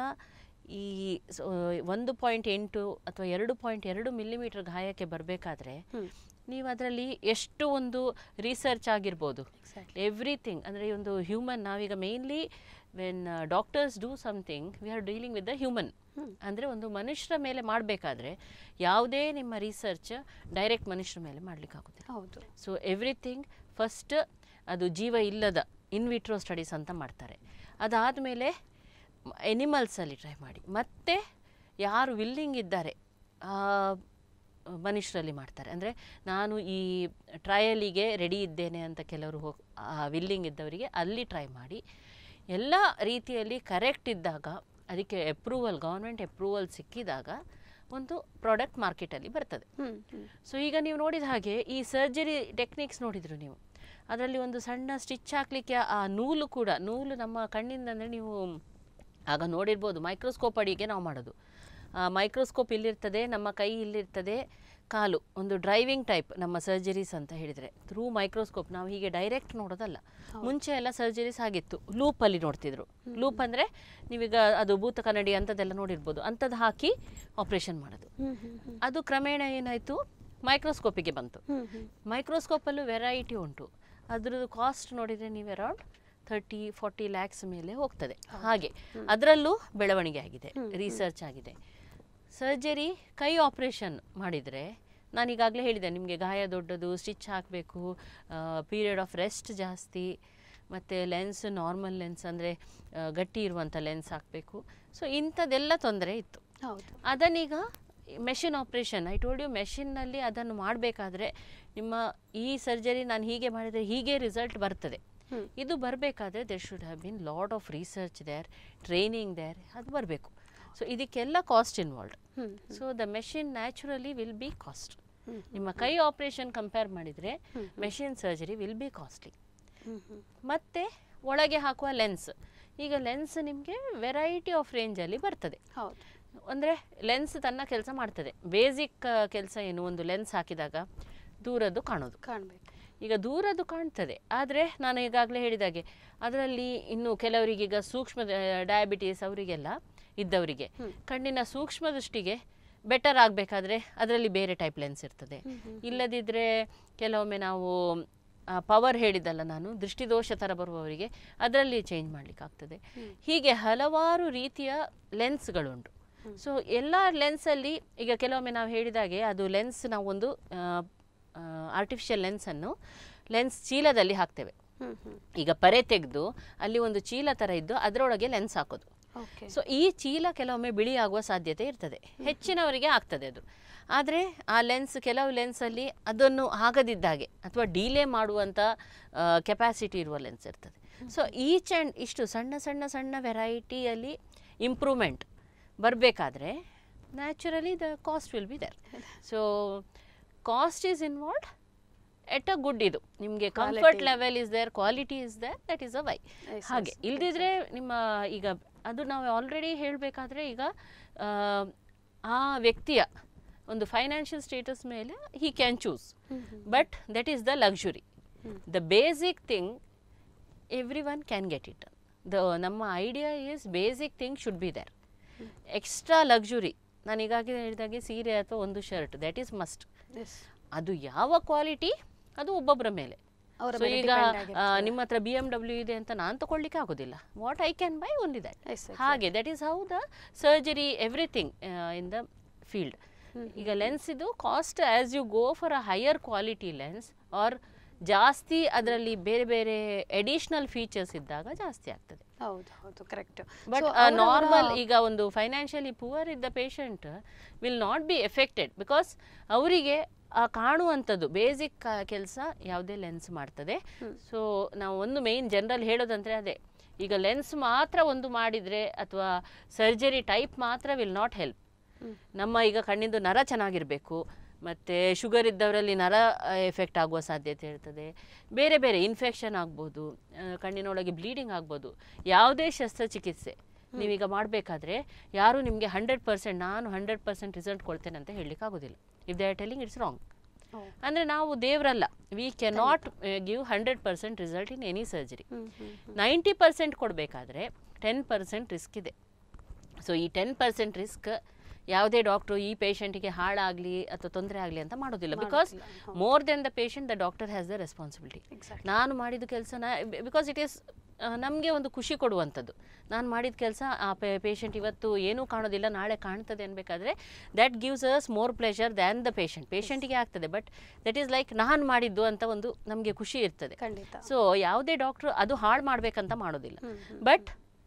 ಈ ಸೊ ಒಂದು ಪಾಯಿಂಟ್ ಎಂಟು ಅಥವಾ ಎರಡು ಪಾಯಿಂಟ್ ಎರಡು ಮಿಲಿಮೀಟರ್ ಗಾಯಕ್ಕೆ ಬರಬೇಕಾದ್ರೆ ಹ್ಮ್. ನೀವು ಅದರಲ್ಲಿ ಎಷ್ಟು ಒಂದು ರಿಸರ್ಚ್ ಆಗಿರ್ಬೋದು Exactly. ಎವ್ರಿಥಿಂಗ್ ಅಂದರೆ ಈ ಒಂದು ಹ್ಯೂಮನ್ ನಾವೀಗ mainly when doctors do something we are dealing with the human ಅಂದರೆ ಒಂದು ಮನುಷ್ಯರ ಮೇಲೆ ಮಾಡಬೇಕಾದ್ರೆ ಯಾವುದೇ ನಿಮ್ಮ ರಿಸರ್ಚ್ ಡೈರೆಕ್ಟ್ ಮನುಷ್ಯರ ಮೇಲೆ ಮಾಡಲಿಕ್ಕಾಗುತ್ತೆ ಹೌದು ಸೊ ಎವ್ರಿಥಿಂಗ್ ಫಸ್ಟ್ ಅದು ಜೀವ ಇಲ್ಲದ ಇನ್ವಿಟ್ರೋ ಸ್ಟಡೀಸ್ ಅಂತ ಮಾಡ್ತಾರೆ ಅದಾದಮೇಲೆ ಎನಿಮಲ್ಸಲ್ಲಿ ಟ್ರೈ ಮಾಡಿ ಮತ್ತೆ ಯಾರು ವಿಲ್ಲಿಂಗ್ ಇದ್ದಾರೆ ಆ ಮನುಷ್ಯರಲ್ಲಿ ಮಾಡ್ತಾರೆ ಅಂದರೆ ನಾನು ಈ ಟ್ರಯಲಿಗೆ ರೆಡಿ ಇದ್ದೇನೆ ಅಂತ ಕೆಲವರು ಹೋಗಿ ಆ ವಿಲ್ಲಿಂಗ್ ಇದ್ದವರಿಗೆ ಅಲ್ಲಿ ಟ್ರೈ ಮಾಡಿ ಎಲ್ಲ ರೀತಿಯಲ್ಲಿ ಕರೆಕ್ಟ್ ಇದ್ದಾಗ ಅದಕ್ಕೆ ಅಪ್ರೂವಲ್ ಗೌರ್ಮೆಂಟ್ ಅಪ್ರೂವಲ್ ಸಿಕ್ಕಿದಾಗ ಒಂದು ಪ್ರಾಡಕ್ಟ್ ಮಾರ್ಕೆಟಲ್ಲಿ ಬರ್ತದೆ ಹ್ಮ್ ಹ್ಮ್ ಸೊ ಈಗ ನೀವು ನೋಡಿದ ಹಾಗೆ ಈ ಸರ್ಜರಿ ಟೆಕ್ನಿಕ್ಸ್ ನೋಡಿದ್ರು ನೀವು ಅದರಲ್ಲಿ ಒಂದು ಸಣ್ಣ ಸ್ಟಿಚ್ ಹಾಕಲಿಕ್ಕೆ ಆ ನೂಲು ಕೂಡ ನೂಲು ನಮ್ಮ ಕಣ್ಣಿಂದ ಅಂದರೆ ನೀವು ಆಗ ನೋಡಿರ್ಬೋದು ಮೈಕ್ರೋಸ್ಕೋಪ್ ಅಡಿಗೆ ನಾವು ಮಾಡೋದು ಮೈಕ್ರೋಸ್ಕೋಪ್ ಇಲ್ಲಿರ್ತದೆ ನಮ್ಮ ಕೈ ಇಲ್ಲಿರ್ತದೆ ಕಾಲು ಒಂದು ಡ್ರೈವಿಂಗ್ ಟೈಪ್ ನಮ್ಮ ಸರ್ಜರೀಸ್ ಅಂತ ಹೇಳಿದರೆ ಥ್ರೂ ಮೈಕ್ರೋಸ್ಕೋಪ್ ನಾವು ಹೀಗೆ ಡೈರೆಕ್ಟ್ ನೋಡೋದಲ್ಲ ಮುಂಚೆ ಎಲ್ಲ ಸರ್ಜರೀಸ್ ಆಗಿತ್ತು ಲೂಪಲ್ಲಿ ನೋಡ್ತಿದ್ರು ಲೂಪ್ ಅಂದರೆ ನೀವೀಗ ಅದು ಭೂತ ಕನ್ನಡಿ ಅಂಥದ್ದೆಲ್ಲ ನೋಡಿರ್ಬೋದು ಅಂಥದ್ದು ಹಾಕಿ ಆಪ್ರೇಷನ್ ಮಾಡೋದು ಹ್ಮ್ ಹ್ಮ್ ಹ್ಮ್ ಅದು ಕ್ರಮೇಣ ಏನಾಯಿತು ಮೈಕ್ರೋಸ್ಕೋಪಿಗೆ ಬಂತು ಹ್ಮ್ ಹ್ಮ್ ಮೈಕ್ರೋಸ್ಕೋಪಲ್ಲೂ ವೆರೈಟಿ ಉಂಟು ಅದ್ರದ್ದು ಕಾಸ್ಟ್ ನೋಡಿದರೆ ನೀವು ಅರೌಂಡ್ ಥರ್ಟಿ ಫಾರ್ಟಿ ಲ್ಯಾಕ್ಸ್ ಮೇಲೆ ಹೋಗ್ತದೆ ಹಾಗೆ ಅದರಲ್ಲೂ ಬೆಳವಣಿಗೆ ಆಗಿದೆ ರಿಸರ್ಚ್ ಆಗಿದೆ ಸರ್ಜರಿ ಕೈ ಆಪ್ರೇಷನ್ ಮಾಡಿದರೆ ನಾನೀಗಾಗಲೇ ಹೇಳಿದೆ ನಿಮಗೆ ಗಾಯ ದೊಡ್ಡದು ಸ್ಟಿಚ್ ಹಾಕಬೇಕು ಪೀರಿಯಡ್ ಆಫ್ ರೆಸ್ಟ್ ಜಾಸ್ತಿ ಮತ್ತು ಲೆನ್ಸ್ ನಾರ್ಮಲ್ ಲೆನ್ಸ್ ಅಂದರೆ ಗಟ್ಟಿ ಇರುವಂಥ ಲೆನ್ಸ್ ಹಾಕಬೇಕು ಸೊ ಇಂಥದ್ದೆಲ್ಲ ತೊಂದರೆ ಇತ್ತು ಹೌದು ಅದನ್ನೀಗ machine operation I told you ಮೆಷಿನ್ನಲ್ಲಿ ಅದನ್ನು ಮಾಡಬೇಕಾದ್ರೆ ನಿಮ್ಮ ಈ ಸರ್ಜರಿ ನಾನು ಹೀಗೆ ಮಾಡಿದರೆ ಹೀಗೆ ರಿಸಲ್ಟ್ ಬರ್ತದೆ ಹ್ಮ್. ಇದು ಬರಬೇಕಾದ್ರೆ there should have been lot of research there training there ಅದು ಬರಬೇಕು ಸೊ ಇದಕ್ಕೆಲ್ಲ cost involved hmm so the machine naturally will be cost hmm. ನಿಮ್ಮ ಕೈ ಆಪ್ರೇಷನ್ ಕಂಪೇರ್ ಮಾಡಿದರೆ machine surgery will be costly hmm hmm ಮತ್ತು ಒಳಗೆ ಹಾಕುವ lens ಈಗ ಲೆನ್ಸ್ ನಿಮಗೆ ವೆರೈಟಿ ಆಫ್ ರೇಂಜಲ್ಲಿ ಬರ್ತದೆ ಹೌದು ಅಂದರೆ ಲೆನ್ಸ್ ತನ್ನ ಕೆಲಸ ಮಾಡ್ತದೆ ಬೇಸಿಕ್ ಕೆಲಸ ಏನು ಒಂದು ಲೆನ್ಸ್ ಹಾಕಿದಾಗ ದೂರದ್ದು ಕಾಣೋದು ಕಾಣ್ಬೇಕು ಈಗ ದೂರದ್ದು ಕಾಣ್ತದೆ ಆದರೆ ನಾನು ಈಗಾಗಲೇ ಹೇಳಿದಾಗೆ ಅದರಲ್ಲಿ ಇನ್ನು ಕೆಲವರಿಗೆ ಈಗ ಸೂಕ್ಷ್ಮ ಡಯಾಬಿಟೀಸ್ ಅವರಿಗೆಲ್ಲ ಇದ್ದವರಿಗೆ ಕಣ್ಣಿನ ಸೂಕ್ಷ್ಮ ದೃಷ್ಟಿಗೆ ಬೆಟರ್ ಆಗಬೇಕಾದ್ರೆ ಅದರಲ್ಲಿ ಬೇರೆ ಟೈಪ್ ಲೆನ್ಸ್ ಇರ್ತದೆ ಇಲ್ಲದಿದ್ದರೆ ಕೆಲವೊಮ್ಮೆ ನಾವು ಪವರ್ ಹೇಳಿದ್ದಲ್ಲ ನಾನು ದೃಷ್ಟಿದೋಷ ಥರ ಬರುವವರಿಗೆ ಅದರಲ್ಲಿ ಚೇಂಜ್ ಮಾಡಲಿಕ್ಕಾಗ್ತದೆ ಹೀಗೆ ಹಲವಾರು ರೀತಿಯ ಲೆನ್ಸ್ಗಳುಂಟು ಸೊ ಎಲ್ಲ ಲೆನ್ಸಲ್ಲಿ ಈಗ ಕೆಲವೊಮ್ಮೆ ನಾವು ಹೇಳಿದಾಗೆ ಅದು ಲೆನ್ಸ್ ನಾವು ಒಂದು ಆರ್ಟಿಫಿಷಿಯಲ್ ಲೆನ್ಸನ್ನು ಲೆನ್ಸ್ ಚೀಲದಲ್ಲಿ ಹಾಕ್ತೇವೆ ಹ್ಮ್ ಹ್ಮ್ ಈಗ ಪರೆ ತೆಗೆದು ಅಲ್ಲಿ ಒಂದು ಚೀಲ ಥರ ಇದ್ದು ಅದರೊಳಗೆ ಲೆನ್ಸ್ ಹಾಕೋದು ಓಕೆ ಸೊ ಈ ಚೀಲ ಕೆಲವೊಮ್ಮೆ ಬಿಳಿ ಆಗುವ ಸಾಧ್ಯತೆ ಇರ್ತದೆ ಹೆಚ್ಚಿನವರಿಗೆ ಆಗ್ತದೆ ಅದು ಆದರೆ ಆ ಲೆನ್ಸ್ ಕೆಲವು ಲೆನ್ಸಲ್ಲಿ ಅದನ್ನು ಆಗದಿದ್ದಾಗೆ ಅಥವಾ ಡೀಲೇ ಮಾಡುವಂಥ ಕೆಪಾಸಿಟಿ ಇರುವ ಲೆನ್ಸ್ ಇರ್ತದೆ ಸೊ ಈಚ್ ಆ್ಯಂಡ್ ಇಷ್ಟು ಸಣ್ಣ ಸಣ್ಣ ಸಣ್ಣ ವೆರೈಟಿಯಲ್ಲಿ ಇಂಪ್ರೂವ್ಮೆಂಟ್ ಬರಬೇಕಾದ್ರೆ naturally the cost will be there so cost is involved at a good ಇದು ನಿಮಗೆ comfort Quality. Level is there quality is there that is a why Yes, ಹಾಗೆ yes, ಇಲ್ದಿದ್ರೆ ನಿಮ್ಮ ಈಗ ಅದು ನಾವು ಆಲ್ರೆಡಿ ಹೇಳಬೇಕಾದ್ರೆ ಈಗ ಆ, ಆ ವ್ಯಕ್ತಿಯ ಒಂದು ಫೈನಾನ್ಷಿಯಲ್ ಸ್ಟೇಟಸ್ ಮೇಲೆ he can choose hmm hmm but that is the luxury hmm. The basic thing every one can get it the ನಮ್ಮ idea is basic thing should be there extra luxury ನಾನು ಈಗಾಗಲೇ ಹೇಳಿದಾಗೆ ಸೀರೆ ಅಥವಾ ಒಂದು shirt that is must yes ಅದು ಯಾವ quality ಅದು ಒಬ್ಬೊಬ್ಬರ ಮೇಲೆ ಅವರ ಸೊ ಮೇಲೆ ಈಗ depend ಆ, ಆಗಿರ್ತದೆ. ನಿಮ್ಮ ಹತ್ರ ಬಿ ಎಮ್ ಡಬ್ಲ್ಯೂ ಇದೆ ಅಂತ ನಾನು ತಗೊಳ್ಳಿಕ್ಕೆ ಆಗೋದಿಲ್ಲ what I can buy only that Yes, exactly. ಹಾಗೆ that is how the surgery everything in the field hmm, ಈಗ ಲೆನ್ಸ್ ಇದು cost as you go for a higher quality lens are ಜಾಸ್ತಿ ಅದರಲ್ಲಿ ಬೇರೆ ಬೇರೆ ಎಡಿಷ್ನಲ್ ಫೀಚರ್ಸ್ ಇದ್ದಾಗ ಜಾಸ್ತಿ ಆಗ್ತದೆ ಹೌದು ಹೌದು ಕರೆಕ್ಟ್ ಬಟ್ ನಾರ್ಮಲ್ ಈಗ ಒಂದು ಫೈನಾನ್ಷಿಯಲಿ ಪುವರ್ ಇದ್ದ patient will not be affected because ಅವರಿಗೆ ಆ ಕಾಣುವಂಥದ್ದು ಬೇಸಿಕ್ ಕೆಲಸ ಯಾವುದೇ ಲೆನ್ಸ್ ಮಾಡ್ತದೆ ಸೊ ನಾವು ಒಂದು ಮೇಯ್ನ್ ಜನರಲ್ ಹೇಳೋದಂದರೆ ಅದೇ ಈಗ ಲೆನ್ಸ್ ಮಾತ್ರ ಒಂದು ಮಾಡಿದರೆ ಅಥವಾ ಸರ್ಜರಿ ಟೈಪ್ ಮಾತ್ರ ವಿಲ್ ನಾಟ್ ಹೆಲ್ಪ್ ಹ್ಮ್. ನಮ್ಮ ಈಗ ಕಣ್ಣಿಂದು ನರ ಚೆನ್ನಾಗಿರಬೇಕು ಮತ್ತು ಶುಗರ್ ಇದ್ದವರಲ್ಲಿ ನರ ಎಫೆಕ್ಟ್ ಆಗುವ ಸಾಧ್ಯತೆ ಇರ್ತದೆ ಬೇರೆ ಬೇರೆ ಇನ್ಫೆಕ್ಷನ್ ಆಗ್ಬೋದು ಆ, ಕಣ್ಣಿನೊಳಗೆ ಬ್ಲೀಡಿಂಗ್ ಆಗ್ಬೋದು ಯಾವುದೇ ಶಸ್ತ್ರಚಿಕಿತ್ಸೆ ನೀವೀಗ ಮಾಡಬೇಕಾದ್ರೆ ಯಾರು ನಿಮಗೆ ಹಂಡ್ರೆಡ್ ಪರ್ಸೆಂಟ್ ನಾನು ಹಂಡ್ರೆಡ್ ಪರ್ಸೆಂಟ್ ರಿಸಲ್ಟ್ ಕೊಡ್ತೇನೆ ಅಂತ ಹೇಳಲಿಕ್ಕೆ ಆಗೋದಿಲ್ಲ if they are telling it's wrong ಅಂದರೆ ನಾವು ದೇವರಲ್ಲ we can not give hundred percent result in any surgery hmm hmm hmm ninety percent ಕೊಡಬೇಕಾದ್ರೆ ಟೆನ್ ಪರ್ಸೆಂಟ್ ರಿಸ್ಕ್ ಇದೆ ಸೊ ಈ ಟೆನ್ ಪರ್ಸೆಂಟ್ ರಿಸ್ಕ್ ಯಾವುದೇ ಡಾಕ್ಟ್ರು ಈ ಪೇಷಂಟಿಗೆ ಹಾಳಾಗಲಿ ಅಥವಾ ತೊಂದರೆ ಆಗಲಿ ಅಂತ ಮಾಡೋದಿಲ್ಲ ಬಿಕಾಸ್ ಮಾಡೋದಿಲ್ಲ, ಹೌದು. More than the patient the doctor has the responsibility Exactly. ನಾನು ಮಾಡಿದ ಕೆಲಸನ ಬಿಕಾಸ್ ಇಟ್ ಈಸ್ ನಮಗೆ ಒಂದು ಖುಷಿ ಕೊಡುವಂಥದ್ದು ನಾನು ಮಾಡಿದ ಕೆಲಸ ಆ ಪೇಷಂಟ್ ಇವತ್ತು ಏನೂ ಕಾಣೋದಿಲ್ಲ ನಾಳೆ ಕಾಣ್ತದೆ ಅನ್ಬೇಕಾದ್ರೆ that gives us more pleasure than the patient ಪೇಷಂಟಿಗೆ ಆಗ್ತದೆ ಬಟ್ ದಟ್ ಈಸ್ ಲೈಕ್ ನಾನು ಮಾಡಿದ್ದು ಅಂತ ಒಂದು ನಮಗೆ ಖುಷಿ ಇರ್ತದೆ ಖಂಡಿತ ಸೊ ಯಾವುದೇ ಡಾಕ್ಟ್ರು ಅದು ಹಾಳು ಮಾಡಬೇಕಂತ ಮಾಡೋದಿಲ್ಲ hmm, hmm, but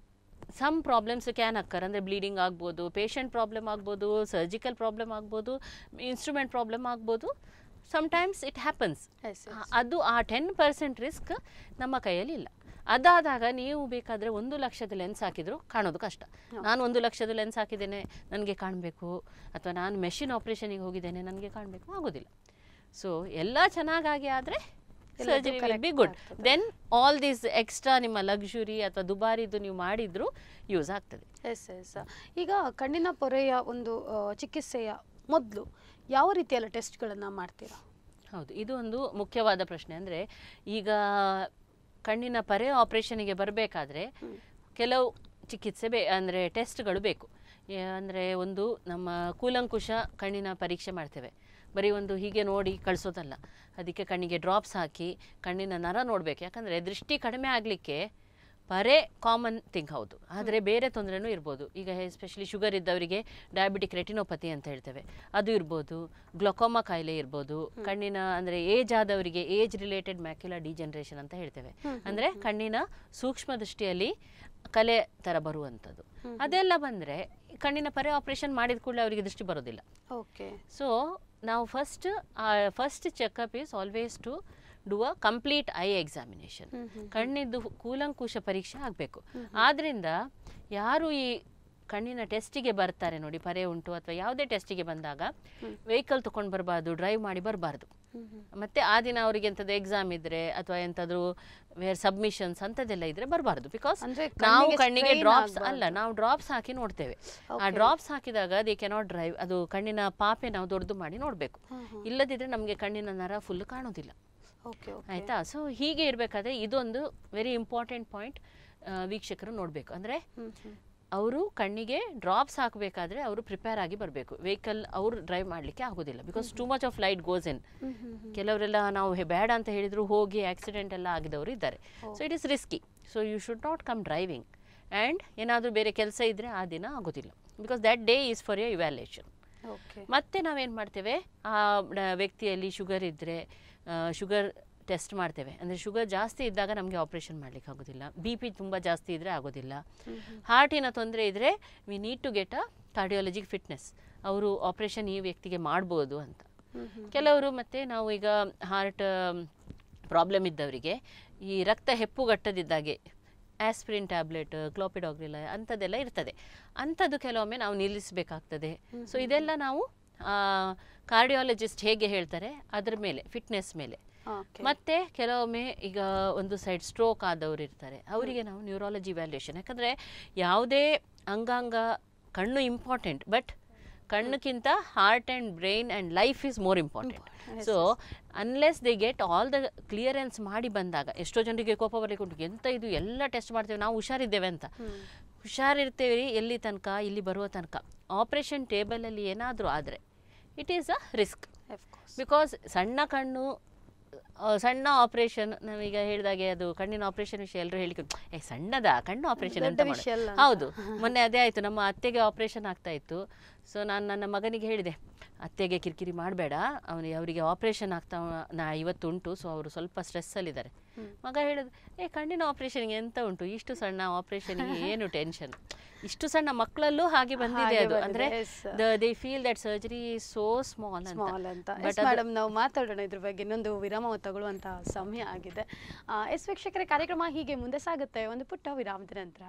some problems can occur ಅಂದರೆ ಬ್ಲೀಡಿಂಗ್ ಆಗ್ಬೋದು ಪೇಷಂಟ್ ಪ್ರಾಬ್ಲಮ್ ಆಗ್ಬೋದು ಸರ್ಜಿಕಲ್ ಪ್ರಾಬ್ಲಮ್ ಆಗ್ಬೋದು ಇನ್ಸ್ಟ್ರೂಮೆಂಟ್ ಪ್ರಾಬ್ಲಮ್ ಆಗ್ಬೋದು sometimes it happens Yes, yes. ಅದು ಆ ಟೆನ್ ಪರ್ಸೆಂಟ್ ರಿಸ್ಕ್ ನಮ್ಮ ಕೈಯಲ್ಲಿ ಇಲ್ಲ ಅದಾದಾಗ ನೀವು ಬೇಕಾದರೆ ಒಂದು ಲಕ್ಷದ ಲೆನ್ಸ್ ಹಾಕಿದ್ರು ಕಾಣೋದು ಕಷ್ಟ ನಾನು ಒಂದು ಲಕ್ಷದ ಲೆನ್ಸ್ ಹಾಕಿದ್ದೇನೆ ನನಗೆ ಕಾಣಬೇಕು ಅಥವಾ ನಾನು ಮೆಷಿನ್ ಆಪ್ರೇಷನಿಗೆ ಹೋಗಿದ್ದೇನೆ ನನಗೆ ಕಾಣಬೇಕು ಆಗೋದಿಲ್ಲ ಸೊ ಎಲ್ಲ ಚೆನ್ನಾಗಾಗಿ ಆದರೆ ಎಲ್ಲದೂ surgery will be correct good ಆಗ್ತದೆ. ದೆನ್ ಆಲ್ ದಿಸ್ ಎಕ್ಸ್ಟ್ರಾ ನಿಮ್ಮ ಲಕ್ಸುರಿ ಅಥವಾ ದುಬಾರಿದು ನೀವು ಮಾಡಿದ್ರು ಯೂಸ್ ಆಗ್ತದೆ ಎಸ್ ಎಸ್ ಈಗ ಕಣ್ಣಿನ ಪೊರೆಯ ಒಂದು ಆ, ಚಿಕಿತ್ಸೆಯ ಮೊದಲು ಯಾವ ರೀತಿಯಲ್ಲ ಟೆಸ್ಟ್ಗಳನ್ನು ಮಾಡ್ತೀರಾ ಹೌದು ಇದು ಒಂದು ಮುಖ್ಯವಾದ ಪ್ರಶ್ನೆ ಅಂದರೆ ಈಗ ಕಣ್ಣಿನ ಪರೆ ಆಪ್ರೇಷನಿಗೆ ಬರಬೇಕಾದ್ರೆ ಹ್ಮ್. ಕೆಲವು ಚಿಕಿತ್ಸೆ ಬೇ ಅಂದರೆ ಟೆಸ್ಟ್ಗಳು ಬೇಕು ಅಂದರೆ ಒಂದು ನಮ್ಮ ಕೂಲಂಕುಷ ಕಣ್ಣಿನ ಪರೀಕ್ಷೆ ಮಾಡ್ತೇವೆ ಬರೀ ಒಂದು ಹೀಗೆ ನೋಡಿ ಕಳಿಸೋದಲ್ಲ ಅದಕ್ಕೆ ಕಣ್ಣಿಗೆ ಡ್ರಾಪ್ಸ್ ಹಾಕಿ ಕಣ್ಣಿನ ನರ ನೋಡಬೇಕು ಯಾಕಂದರೆ ದೃಷ್ಟಿ ಕಡಿಮೆ ಆಗಲಿಕ್ಕೆ ಪರೆ ಕಾಮನ್ ಥಿಂಗ್ ಹೌದು ಆದರೆ ಬೇರೆ ತೊಂದರೆನೂ ಇರ್ಬೋದು ಈಗ ಎಸ್ಪೆಷಲಿ ಶುಗರ್ ಇದ್ದವರಿಗೆ ಡಯಾಬಿಟಿಕ್ ರೆಟಿನೋಪತಿ ಅಂತ ಹೇಳ್ತೇವೆ ಅದು ಇರ್ಬೋದು ಗ್ಲೊಕೋಮಾ ಕಾಯಿಲೆ ಇರ್ಬೋದು ಕಣ್ಣಿನ ಅಂದರೆ ಏಜ್ ಆದವರಿಗೆ ಏಜ್ ರಿಲೇಟೆಡ್ ಮ್ಯಾಕ್ಯುಲರ್ ಡಿಜನರೇಷನ್ ಅಂತ ಹೇಳ್ತೇವೆ ಅಂದರೆ ಕಣ್ಣಿನ ಸೂಕ್ಷ್ಮ ದೃಷ್ಟಿಯಲ್ಲಿ ಕಲೆ ಥರ ಬರುವಂಥದ್ದು ಅದೆಲ್ಲ ಬಂದರೆ ಕಣ್ಣಿನ ಪರೆ ಆಪರೇಷನ್ ಮಾಡಿದ ಕೂಡಲೇ ಅವರಿಗೆ ದೃಷ್ಟಿ ಬರೋದಿಲ್ಲ ಓಕೆ ಸೊ ನಾವು first first checkup is always to do a complete eye examination hmm, hmm, ಕಣ್ಣಿದ್ದು ಕೂಲಂಕುಷ ಪರೀಕ್ಷೆ ಆಗಬೇಕು ಆದ್ದರಿಂದ ಯಾರು ಈ ಕಣ್ಣಿನ ಟೆಸ್ಟಿಗೆ ಬರ್ತಾರೆ ನೋಡಿ ಪರೆ ಉಂಟು ಅಥವಾ ಯಾವುದೇ ಟೆಸ್ಟಿಗೆ ಬಂದಾಗ ವೆಹಿಕಲ್ ತೊಗೊಂಡು ಬರಬಾರ್ದು ಡ್ರೈವ್ ಮಾಡಿ ಬರಬಾರ್ದು ಹ್ಮ್, ಹ್ಮ್. ಮತ್ತೆ ಆ ದಿನ ಅವರಿಗೆ ಎಂಥದ್ದು ಎಕ್ಸಾಮ್ ಇದ್ರೆ ಅಥವಾ ಎಂಥದ್ರು ವೇರ್ ಸಬ್ಮಿಷನ್ಸ್ ಅಂಥದ್ದೆಲ್ಲ ಇದ್ರೆ ಬರಬಾರ್ದು ಬಿಕಾಸ್ ಅಂದ್ರೆ ನಾವು ಕಣ್ಣಿಗೆ ಕಣ್ಣಿಗೆ strain ಡ್ರಾಪ್ಸ್ ಆಗ್ಬಾರ್ದು. ಅಲ್ಲ ನಾವು ಡ್ರಾಪ್ಸ್ ಹಾಕಿ ನೋಡ್ತೇವೆ ಆ Okay. ಡ್ರಾಪ್ಸ್ ಹಾಕಿದಾಗ ದೇ ಕೆನಾಟ್ ಡ್ರೈವ್ ಅದು ಕಣ್ಣಿನ ಪಾಪೆ ನಾವು ದೊಡ್ಡದು ಮಾಡಿ ನೋಡಬೇಕು ಹ್ಮ್, ಹ್ಮ್. ಇಲ್ಲದಿದ್ರೆ ನಮಗೆ ಕಣ್ಣಿನ ನರ ಫುಲ್ ಕಾಣೋದಿಲ್ಲ ಓಕೆ ಓಕೆ ಆಯ್ತಾ ಸೊ ಹೀಗೆ ಇರಬೇಕಾದ್ರೆ ಇದೊಂದು ವೆರಿ ಇಂಪಾರ್ಟೆಂಟ್ ಪಾಯಿಂಟ್ ವೀಕ್ಷಕರು ನೋಡಬೇಕು ಅಂದರೆ ಹ್ಮ್, ಹ್ಮ್. ಅವರು ಕಣ್ಣಿಗೆ ಡ್ರಾಪ್ಸ್ ಹಾಕಬೇಕಾದ್ರೆ ಅವರು ಪ್ರಿಪೇರ್ ಆಗಿ ಬರಬೇಕು ವೆಹಿಕಲ್ ಅವರು ಡ್ರೈವ್ ಮಾಡಲಿಕ್ಕೆ ಆಗೋದಿಲ್ಲ because too much of light goes in hmm, hmm, hmm. ಕೆಲವರೆಲ್ಲ ನಾವು ಹೆ- ಬೇಡ ಅಂತ ಹೇಳಿದ್ರು ಹೋಗಿ ಆಕ್ಸಿಡೆಂಟ್ ಎಲ್ಲ ಆಗಿದವರು ಇದ್ದಾರೆ so it is risky so you should not come driving and ಏನಾದರೂ ಬೇರೆ ಕೆಲಸ ಇದ್ದರೆ ಆ ದಿನ ಆಗೋದಿಲ್ಲ because that day is for your evaluation okay ಮತ್ತೆ ನಾವೇನು ಮಾಡ್ತೇವೆ ಆ ಡ- ವ್ಯಕ್ತಿಯಲ್ಲಿ ಶುಗರ್ ಇದ್ದರೆ ಶುಗರ್ ಟೆಸ್ಟ್ ಮಾಡ್ತೇವೆ ಅಂದರೆ ಶುಗರ್ ಜಾಸ್ತಿ ಇದ್ದಾಗ ನಮಗೆ ಆಪ್ರೇಷನ್ ಮಾಡಲಿಕ್ಕೆ ಆಗೋದಿಲ್ಲ ಬಿ ಪಿ ತುಂಬ ಜಾಸ್ತಿ ಇದ್ದರೆ ಆಗೋದಿಲ್ಲ ಹಾರ್ಟಿನ ತೊಂದರೆ ಇದ್ದರೆ we need to get a cardiologic fitness ಅವರು ಆಪ್ರೇಷನ್ ಈ ವ್ಯಕ್ತಿಗೆ ಮಾಡ್ಬೋದು ಅಂತ ಕೆಲವರು ಮತ್ತೆ ನಾವು ಈಗ ಹಾರ್ಟ್ ಪ್ರಾಬ್ಲಮ್ ಇದ್ದವರಿಗೆ ಈ ರಕ್ತ ಹೆಪ್ಪುಗಟ್ಟದಿದ್ದಾಗೆ ಆಸ್ಪಿರಿನ್ ಟ್ಯಾಬ್ಲೆಟ್ ಕ್ಲೋಪಿಡಾಗ್ರಿಲ ಅಂಥದ್ದೆಲ್ಲ ಇರ್ತದೆ ಅಂಥದ್ದು ಕೆಲವೊಮ್ಮೆ ನಾವು ನಿಲ್ಲಿಸಬೇಕಾಗ್ತದೆ ಸೊ ಇದೆಲ್ಲ ನಾವು ಕಾರ್ಡಿಯಾಲಜಿಸ್ಟ್ ಹೇಗೆ ಹೇಳ್ತಾರೆ ಅದರ ಮೇಲೆ ಫಿಟ್ನೆಸ್ ಮೇಲೆ ಓಕೆ ಮತ್ತೆ ಕೆಲವೊಮ್ಮೆ ಈಗ ಒಂದು ಸೈಡ್ ಸ್ಟ್ರೋಕ್ ಆದವರು ಇರ್ತಾರೆ ಅವರಿಗೆ ನಾವು ನ್ಯೂರಾಲಜಿ ವ್ಯಾಲ್ಯೂಯೇಷನ್ ಯಾಕಂದರೆ ಯಾವುದೇ ಅಂಗಾಂಗ ಕಣ್ಣು ಇಂಪಾರ್ಟೆಂಟ್ ಬಟ್ ಕಣ್ಣಕ್ಕಿಂತ heart and brain and life is more important so unless they get all the clearance ಮಾಡಿ ಬಂದಾಗ ಎಷ್ಟೋ ಜನರಿಗೆ ಕೋಪ ಬರಲಿಕ್ಕೆ ಉಂಟು ಎಂತ ಇದು ಎಲ್ಲ ಟೆಸ್ಟ್ ಮಾಡ್ತೇವೆ ನಾವು ಹುಷಾರಿದ್ದೇವೆ ಅಂತ ಹುಷಾರಿರ್ತೇವೆ ಎಲ್ಲಿ ತನಕ ಇಲ್ಲಿ ಬರುವ ತನಕ ಆಪ್ರೇಷನ್ ಟೇಬಲಲ್ಲಿ ಏನಾದರೂ ಆದರೆ it is a risk because ಸಣ್ಣ ಕಣ್ಣು ಆ, ಸಣ್ಣ ಆಪರೇಷನ್ ನಾವೀಗ ಹೇಳಿದಾಗೆ ಅದು ಕಣ್ಣಿನ ಆಪರೇಷನ್ ವಿಷಯ ಎಲ್ಲರೂ ಹೇಳಿಕೊಂಡು ಏ ಸಣ್ಣದ ಕಣ್ಣು ಆಪರೇಷನ್ ಅಂತ ದೊಡ್ಡ ಮಾಡೋದು?" ವಿಷಯ ಅಲ್ಲ ಅಂತ. ಹೌದು ಮೊನ್ನೆ ಅದೇ ಆಯಿತು ನಮ್ಮ ಅತ್ತೆಗೆ ಆಪರೇಷನ್ ಆಗ್ತಾ ಇತ್ತು ಸೊ ನಾನು ನನ್ನ ಮಗನಿಗೆ ಹೇಳಿದೆ ಅತ್ತೆಗೆ ಕಿರಿಕಿರಿ ಮಾಡಬೇಡ ಅವನಿಗೆ ಅವರಿಗೆ ಆಪರೇಷನ್ ಆಗ್ತಾ ನಾ ಇವತ್ತು ಉಂಟು ಸೊ ಅವರು ಸ್ವಲ್ಪ ಸ್ಟ್ರೆಸ್ಸಲ್ಲಿದ್ದಾರೆ ಮಗ ಹೇಳಿದ ಏ ಕಣ್ಣಿನ ಆಪರೇಷನ್ಗೆ ಎಂತ ಉಂಟು ಇಷ್ಟು ಸಣ್ಣ ಆಪರೇಷನ್ಗೆ ಏನು ಟೆನ್ಷನ್ ಇಷ್ಟು ಸಣ್ಣ ಮಕ್ಕಳಲ್ಲೂ ಹಾಗೆ ಬಂದಿದೆ ಹಾಗೆ ಅದು ಅಂದರೆ ಬಂದಿದೆ, yes. They feel that surgery so small small ಅಂತ But ಎಸ್ ಅದು- ಮೇಡಮ್ ನಾವು ಮಾತಾಡೋಣ ಇದ್ರ ಬಗ್ಗೆ ಇನ್ನೊಂದು ವಿರಾಮ ತಗೊಳ್ಳುವಂತ ಸಮಯ ಆಗಿದೆ ಆ, ಎಸ್ ವೀಕ್ಷಕರ ಕಾರ್ಯಕ್ರಮ ಹೀಗೆ ಮುಂದೆ ಸಾಗುತ್ತೆ ಒಂದು ಪುಟ್ಟ ವಿರಾಮದ ನಂತರ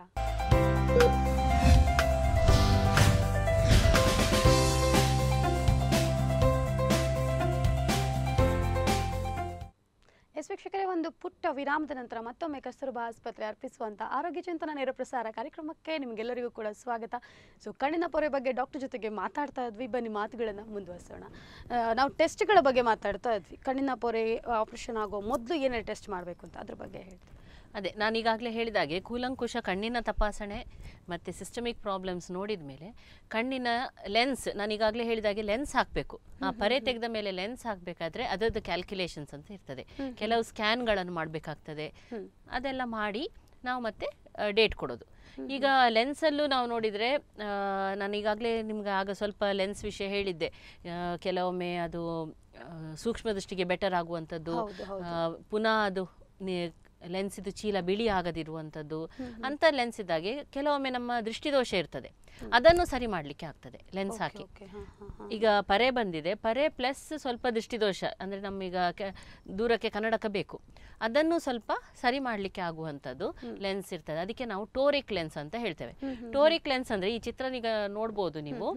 ಎಸ್ ವೀಕ್ಷಕರೇ ಒಂದು ಪುಟ್ಟ ವಿರಾಮದ ನಂತರ ಮತ್ತೊಮ್ಮೆ ಕಸ್ತೂರ್ಬಾ ಆಸ್ಪತ್ರೆ ಅರ್ಪಿಸುವಂತ ಆರೋಗ್ಯ ಚಿಂತನ ನೇರ ಪ್ರಸಾರ ಕಾರ್ಯಕ್ರಮಕ್ಕೆ ನಿಮಗೆಲ್ಲರಿಗೂ ಕೂಡ ಸ್ವಾಗತ ಸೊ ಕಣ್ಣಿನ ಪೊರೆ ಬಗ್ಗೆ ಡಾಕ್ಟರ್ ಜೊತೆಗೆ ಮಾತಾಡ್ತಾ ಇದ್ವಿ ಬನ್ನಿ ಮಾತುಗಳನ್ನು ಮುಂದುವರಿಸೋಣ ಆ, ನಾವು ಟೆಸ್ಟ್ಗಳ ಬಗ್ಗೆ ಮಾತಾಡ್ತಾ ಇದ್ವಿ ಕಣ್ಣಿನ ಪೊರೆ ಆಪರೇಷನ್ ಆಗೋ ಮೊದಲು ಏನೇನು ಟೆಸ್ಟ್ ಮಾಡಬೇಕು ಅಂತ ಅದ್ರ ಬಗ್ಗೆ ಹೇಳ್ತೀವಿ ಅದೇ ನಾನು ಈಗಾಗಲೇ ಹೇಳಿದಾಗೆ ಕೂಲಂಕುಷ ಕಣ್ಣಿನ ತಪಾಸಣೆ ಮತ್ತು ಸಿಸ್ಟಮಿಕ್ ಪ್ರಾಬ್ಲಮ್ಸ್ ನೋಡಿದ ಮೇಲೆ ಕಣ್ಣಿನ ಲೆನ್ಸ್ ನಾನು ಈಗಾಗಲೇ ಹೇಳಿದಾಗೆ ಲೆನ್ಸ್ ಹಾಕಬೇಕು ಆ ಪರೆ ತೆಗೆದ ಮೇಲೆ ಲೆನ್ಸ್ ಹಾಕಬೇಕಾದ್ರೆ ಅದರದ್ದು ಕ್ಯಾಲ್ಕುಲೇಷನ್ಸ್ ಅಂತ ಇರ್ತದೆ ಕೆಲವು ಸ್ಕ್ಯಾನ್ಗಳನ್ನು ಮಾಡಬೇಕಾಗ್ತದೆ ಅದೆಲ್ಲ ಮಾಡಿ ನಾವು ಮತ್ತೆ ಡೇಟ್ ಕೊಡೋದು ಈಗ ಲೆನ್ಸಲ್ಲೂ ನಾವು ನೋಡಿದರೆ ನಾನು ಈಗಾಗಲೇ ನಿಮ್ಗೆ ಆಗ ಸ್ವಲ್ಪ ಲೆನ್ಸ್ ವಿಷಯ ಹೇಳಿದ್ದೆ ಆ, ಕೆಲವೊಮ್ಮೆ ಅದು ಆ, ಸೂಕ್ಷ್ಮ ದೃಷ್ಟಿಗೆ ಬೆಟರ್ ಆಗುವಂಥದ್ದು ಹೌದು, ಹೌದು. ಆ, ಪುನಃ ಅದು ಲೆನ್ಸ್ ಇದು ಚೀಲ ಬಿಳಿ ಆಗದಿರುವಂಥದ್ದು ಅಂತ ಲೆನ್ಸ್ ಇದ್ದಾಗೆ ಕೆಲವೊಮ್ಮೆ ನಮ್ಮ ದೃಷ್ಟಿದೋಷ ಇರ್ತದೆ ಅದನ್ನು ಸರಿ ಮಾಡಲಿಕ್ಕೆ ಆಗ್ತದೆ ಲೆನ್ಸ್ ಹಾಕಿ ಓಕೆ ಹಾಂ ಹಾಂ ಹಾಂ ಈಗ ಪರೆ ಬಂದಿದೆ ಪರೆ ಪ್ಲಸ್ ಸ್ವಲ್ಪ ದೃಷ್ಟಿದೋಷ ಅಂದರೆ ನಮ್ಮೀಗ ಕೆ ದೂರಕ್ಕೆ ಕನ್ನಡಕ ಬೇಕು ಅದನ್ನು ಸ್ವಲ್ಪ ಸರಿ ಮಾಡಲಿಕ್ಕೆ ಆಗುವಂಥದ್ದು ಲೆನ್ಸ್ ಇರ್ತದೆ ಅದಕ್ಕೆ ನಾವು ಟೋರಿಕ್ ಲೆನ್ಸ್ ಅಂತ ಹೇಳ್ತೇವೆ ಟೋರಿಕ್ ಲೆನ್ಸ್ ಅಂದರೆ ಈ ಚಿತ್ರನೀಗ ನೋಡ್ಬೋದು ನೀವು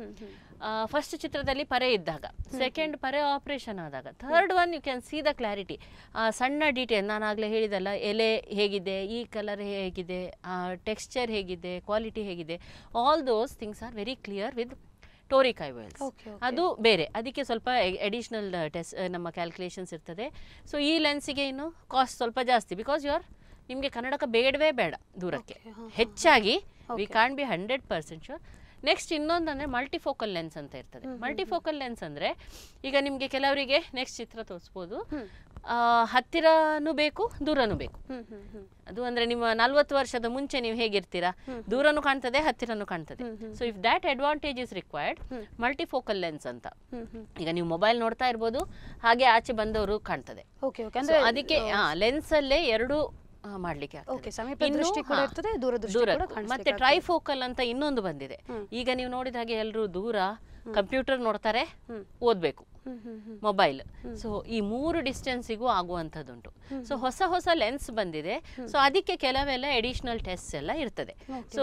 ಫಸ್ಟ್ ಚಿತ್ರದಲ್ಲಿ ಪರೆ ಇದ್ದಾಗ ಸೆಕೆಂಡ್ ಪರೆ ಆಪರೇಷನ್ ಆದಾಗ third one you can see the clarity ಸಣ್ಣ ಡೀಟೇಲ್ ನಾನು ಆಗಲೇ ಹೇಳಿದಲ್ಲ ಎಲೆ ಹೇಗಿದೆ ಈ ಕಲರ್ ಹೇಗಿದೆ ಟೆಕ್ಸ್ಚರ್ ಹೇಗಿದೆ ಕ್ವಾಲಿಟಿ ಹೇಗಿದೆ all those things are very clear with toric IOLs Okay, okay. ಅದು ಬೇರೆ ಅದಕ್ಕೆ ಸ್ವಲ್ಪ ಎಡಿಷ್ನಲ್ ಟೆಸ್ಟ್ ನಮ್ಮ ಕ್ಯಾಲ್ಕುಲೇಷನ್ಸ್ ಇರ್ತದೆ ಸೊ ಈ ಲೆನ್ಸಿಗೆ ಇನ್ನು ಕಾಸ್ಟ್ ಸ್ವಲ್ಪ ಜಾಸ್ತಿ ಬಿಕಾಸ್ ಯು ಆರ್ ನಿಮಗೆ ಕನ್ನಡಕ ಬೇಡವೇ ಬೇಡ ದೂರಕ್ಕೆ Okay, ಹಾ, ಹಾ, ಹೆಚ್ಚಾಗಿ we Okay. Can be hundred percent sure next ಇನ್ನೊಂದು ಅಂದರೆ ಮಲ್ಟಿಫೋಕಲ್ ಲೆನ್ಸ್ ಅಂತ ಇರ್ತದೆ ಮಲ್ಟಿಫೋಕಲ್ ಲೆನ್ಸ್ ಅಂದರೆ ಈಗ ನಿಮಗೆ ಕೆಲವರಿಗೆ ನೆಕ್ಸ್ಟ್ ಚಿತ್ರ ತೋರಿಸ್ಬೋದು ಆ, ಹತ್ತಿರನೂ ಬೇಕು ದೂರನೂ ಬೇಕು ಹ್ಮ್ ಹ್ಮ್ ಹ್ಮ್ ಅದು ಅಂದ್ರೆ ನಿಮ್ಮ ನಲ್ವತ್ತು ವರ್ಷದ ಮುಂಚೆ ನೀವು ಹೇಗಿರ್ತೀರಾ ದೂರನೂ ಕಾಣ್ತದೆ ಹತ್ತಿರನೂ ಕಾಣ್ತದೆ so if that advantage is required multifocal lens ಅಂತ ಹ್ಮ್ ಹ್ಮ್ ಈಗ ನೀವು ಮೊಬೈಲ್ ನೋಡ್ತಾ ಇರ್ಬೋದು ಹಾಗೆ ಆಚೆ ಬಂದವರು ಕಾಣ್ತದೆ ಓಕೆ ಓಕೆ So ಅಂದ್ರೆ ಅದಕ್ಕೆ ಲೆನ್ಸ್ ಅಲ್ಲೇ ಎರಡು ಆ, ಮಾಡ್ಲಿಕ್ಕೆ ಆಗ್ತದೆ. ಓಕೆ ಸಮೀಪ ಇನ್ನು, ದೃಷ್ಟಿ ಕೂಡ ಹಾ, ಇರ್ತದೆ ದೂರ ದೃಷ್ಟಿ ದೂರಕ್ಕೂ. ಕೂಡ ಮತ್ತೆ ಕಾಣಿಸ್ಲಿಕ್ಕೆ ಟ್ರೈಫೋಕಲ್ ಅಂತ ಇನ್ನೊಂದು ಬಂದಿದೆ ಈಗ ನೀವು ನೋಡಿದ ಹಾಗೆ ಎಲ್ಲರೂ ದೂರ ಕಂಪ್ಯೂಟರ್ ನೋಡ್ತಾರೆ ಓದ್ಬೇಕು ಹ್ಮ್ ಹ್ಮ್ ಹ್ಮ್ ಮೊಬೈಲ್ ಸೊ ಈ ಮೂರು ಡಿಸ್ಟೆನ್ಸಿಗೂ ಆಗುವಂಥದ್ದುಂಟು ಸೊ ಹೊಸ ಹೊಸ ಲೆನ್ಸ್ ಬಂದಿದೆ ಸೊ ಅದಕ್ಕೆ ಕೆಲವೆಲ್ಲ ಎಡಿಷನಲ್ ಟೆಸ್ಟ್ ಎಲ್ಲ ಇರ್ತದೆ ಸೊ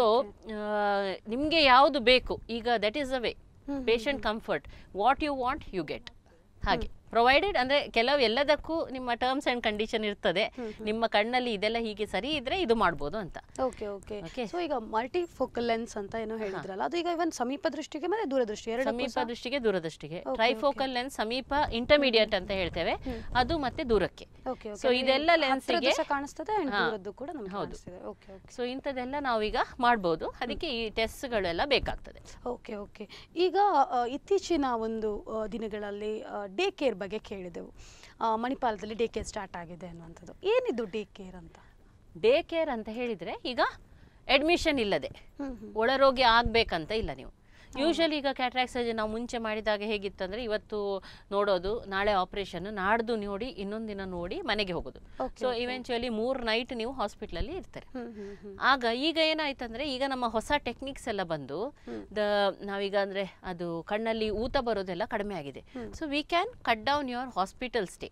ನಿಮಗೆ ಯಾವುದು ಬೇಕು ಈಗ that is a way patient comfort what you want you get ಹಾಗೆ ಪ್ರೊವೈಡೆಡ್ ಅಂದ್ರೆ ಕೆಲವು ಎಲ್ಲದಕ್ಕೂ ನಿಮ್ಮ ಟರ್ಮ್ಸ್ ಅಂಡ್ ಕಂಡೀಷನ್ ಇರ್ತದೆ ನಿಮ್ಮ ಕಣ್ಣಲ್ಲಿ ಇದೆಲ್ಲ ಹೀಗೆ ಸರಿ ಇದ್ರೆ ಇದು ಮಾಡ್ಬೋದು ಅಂತ ಓಕೆ ಓಕೆ Okay. ಸೊ ಈಗ ಮಲ್ಟಿ ಫೋಕಲ್ ಲೆನ್ಸ್ ಅಂತ ಏನೋ ಹೇಳಿದ್ರಲ್ಲ ಅದು ಈಗ ಇವನ್ ಸಮೀಪ ದೃಷ್ಟಿಗೆ ಮತ್ತೆ ದೂರ ದೃಷ್ಟಿ ಎರಡು ಸಮೀಪ ದೃಷ್ಟಿಗೆ ದೂರದೃಷ್ಟಿಗೆ ಟ್ರೈಫೋಕಲ್ ಲೆನ್ಸ್ ಸಮೀಪ ಇಂಟರ್ಮೀಡಿಯೇಟ್ ಅಂತ ಹೇಳ್ತೇವೆ ಅದು ಮತ್ತೆ ದೂರಕ್ಕೆ ಓಕೆ ಸೊ ಇದೆಲ್ಲ ಲೆನ್ಸಿಗೆ ಕಾಣಿಸ್ತದೆ and ಹಾ, ದೂರದ್ದು ಕೂಡ ನಮ್ಗೆ ಹೌದು. ಕಾಣಿಸ್ತದೆ ಓಕೆ ಓಕೆ ಸೊ ಇಂಥದ್ದೆಲ್ಲ ನಾವೀಗ ಮಾಡ್ಬೋದು ಅದಕ್ಕೆ ಈ ಟೆಸ್ಟ್ಗಳೆಲ್ಲ ಬೇಕಾಗ್ತದೆ ಓಕೆ ಓಕೆ ಈಗ ಆ, ಇತ್ತೀಚಿನ ಒಂದು ಆ, ದಿನಗಳಲ್ಲಿ ಡೇ ಕೇರ್ ಬಗ್ಗೆ ಕೇಳಿದೆವು ಆ, ಮಣಿಪಾಲದಲ್ಲಿ ಡೇ ಕೇರ್ ಸ್ಟಾರ್ಟ್ ಆಗಿದೆ ಅನ್ನುವಂಥದ್ದು ಏನಿದು ಡೇ ಕೇರ್ ಅಂತ ಡೇ ಕೇರ್ ಅಂತ ಹೇಳಿದ್ರೆ ಈಗ ಅಡ್ಮಿಷನ್ ಇಲ್ಲದೆ ಒಳರೋಗಿ ಆಗ್ಬೇಕಂತ ಇಲ್ಲ ನೀವು ಯೂಶಲಿ ಈಗ ಕ್ಯಾಟ್ರಾಕ್ಟ್ ಸರ್ಜರಿ ನಾವು ಮುಂಚೆ ಮಾಡಿದಾಗ ಹೇಗಿತ್ತಂದ್ರೆ ಇವತ್ತು ನೋಡೋದು ನಾಳೆ ಆಪರೇಷನ್ ನಾಡ್ದು ನೋಡಿ ಇನ್ನೊಂದು ದಿನ ನೋಡಿ ಮನೆಗೆ ಹೋಗೋದು Okay, ಸೊ okay. ಇವೆಂಚುಯಲಿ ಮೂರ್ ನೈಟ್ ನೀವು ಹಾಸ್ಪಿಟ್ಲಲ್ಲಿ ಇರ್ತಾರೆ ಹ್ಮ್ ಹ್ಮ್ ಹ್ಮ್ ಆಗ ಈಗ ಏನಾಯ್ತಂದ್ರೆ ಈಗ ನಮ್ಮ ಹೊಸ ಟೆಕ್ನಿಕ್ಸ್ ಎಲ್ಲ ಬಂದು ದ ನಾವೀಗ ಅಂದ್ರೆ ಅದು ಕಣ್ಣಲ್ಲಿ ಊತ ಬರೋದೆಲ್ಲ ಕಡಿಮೆ ಆಗಿದೆ so we can cut down your hospital stay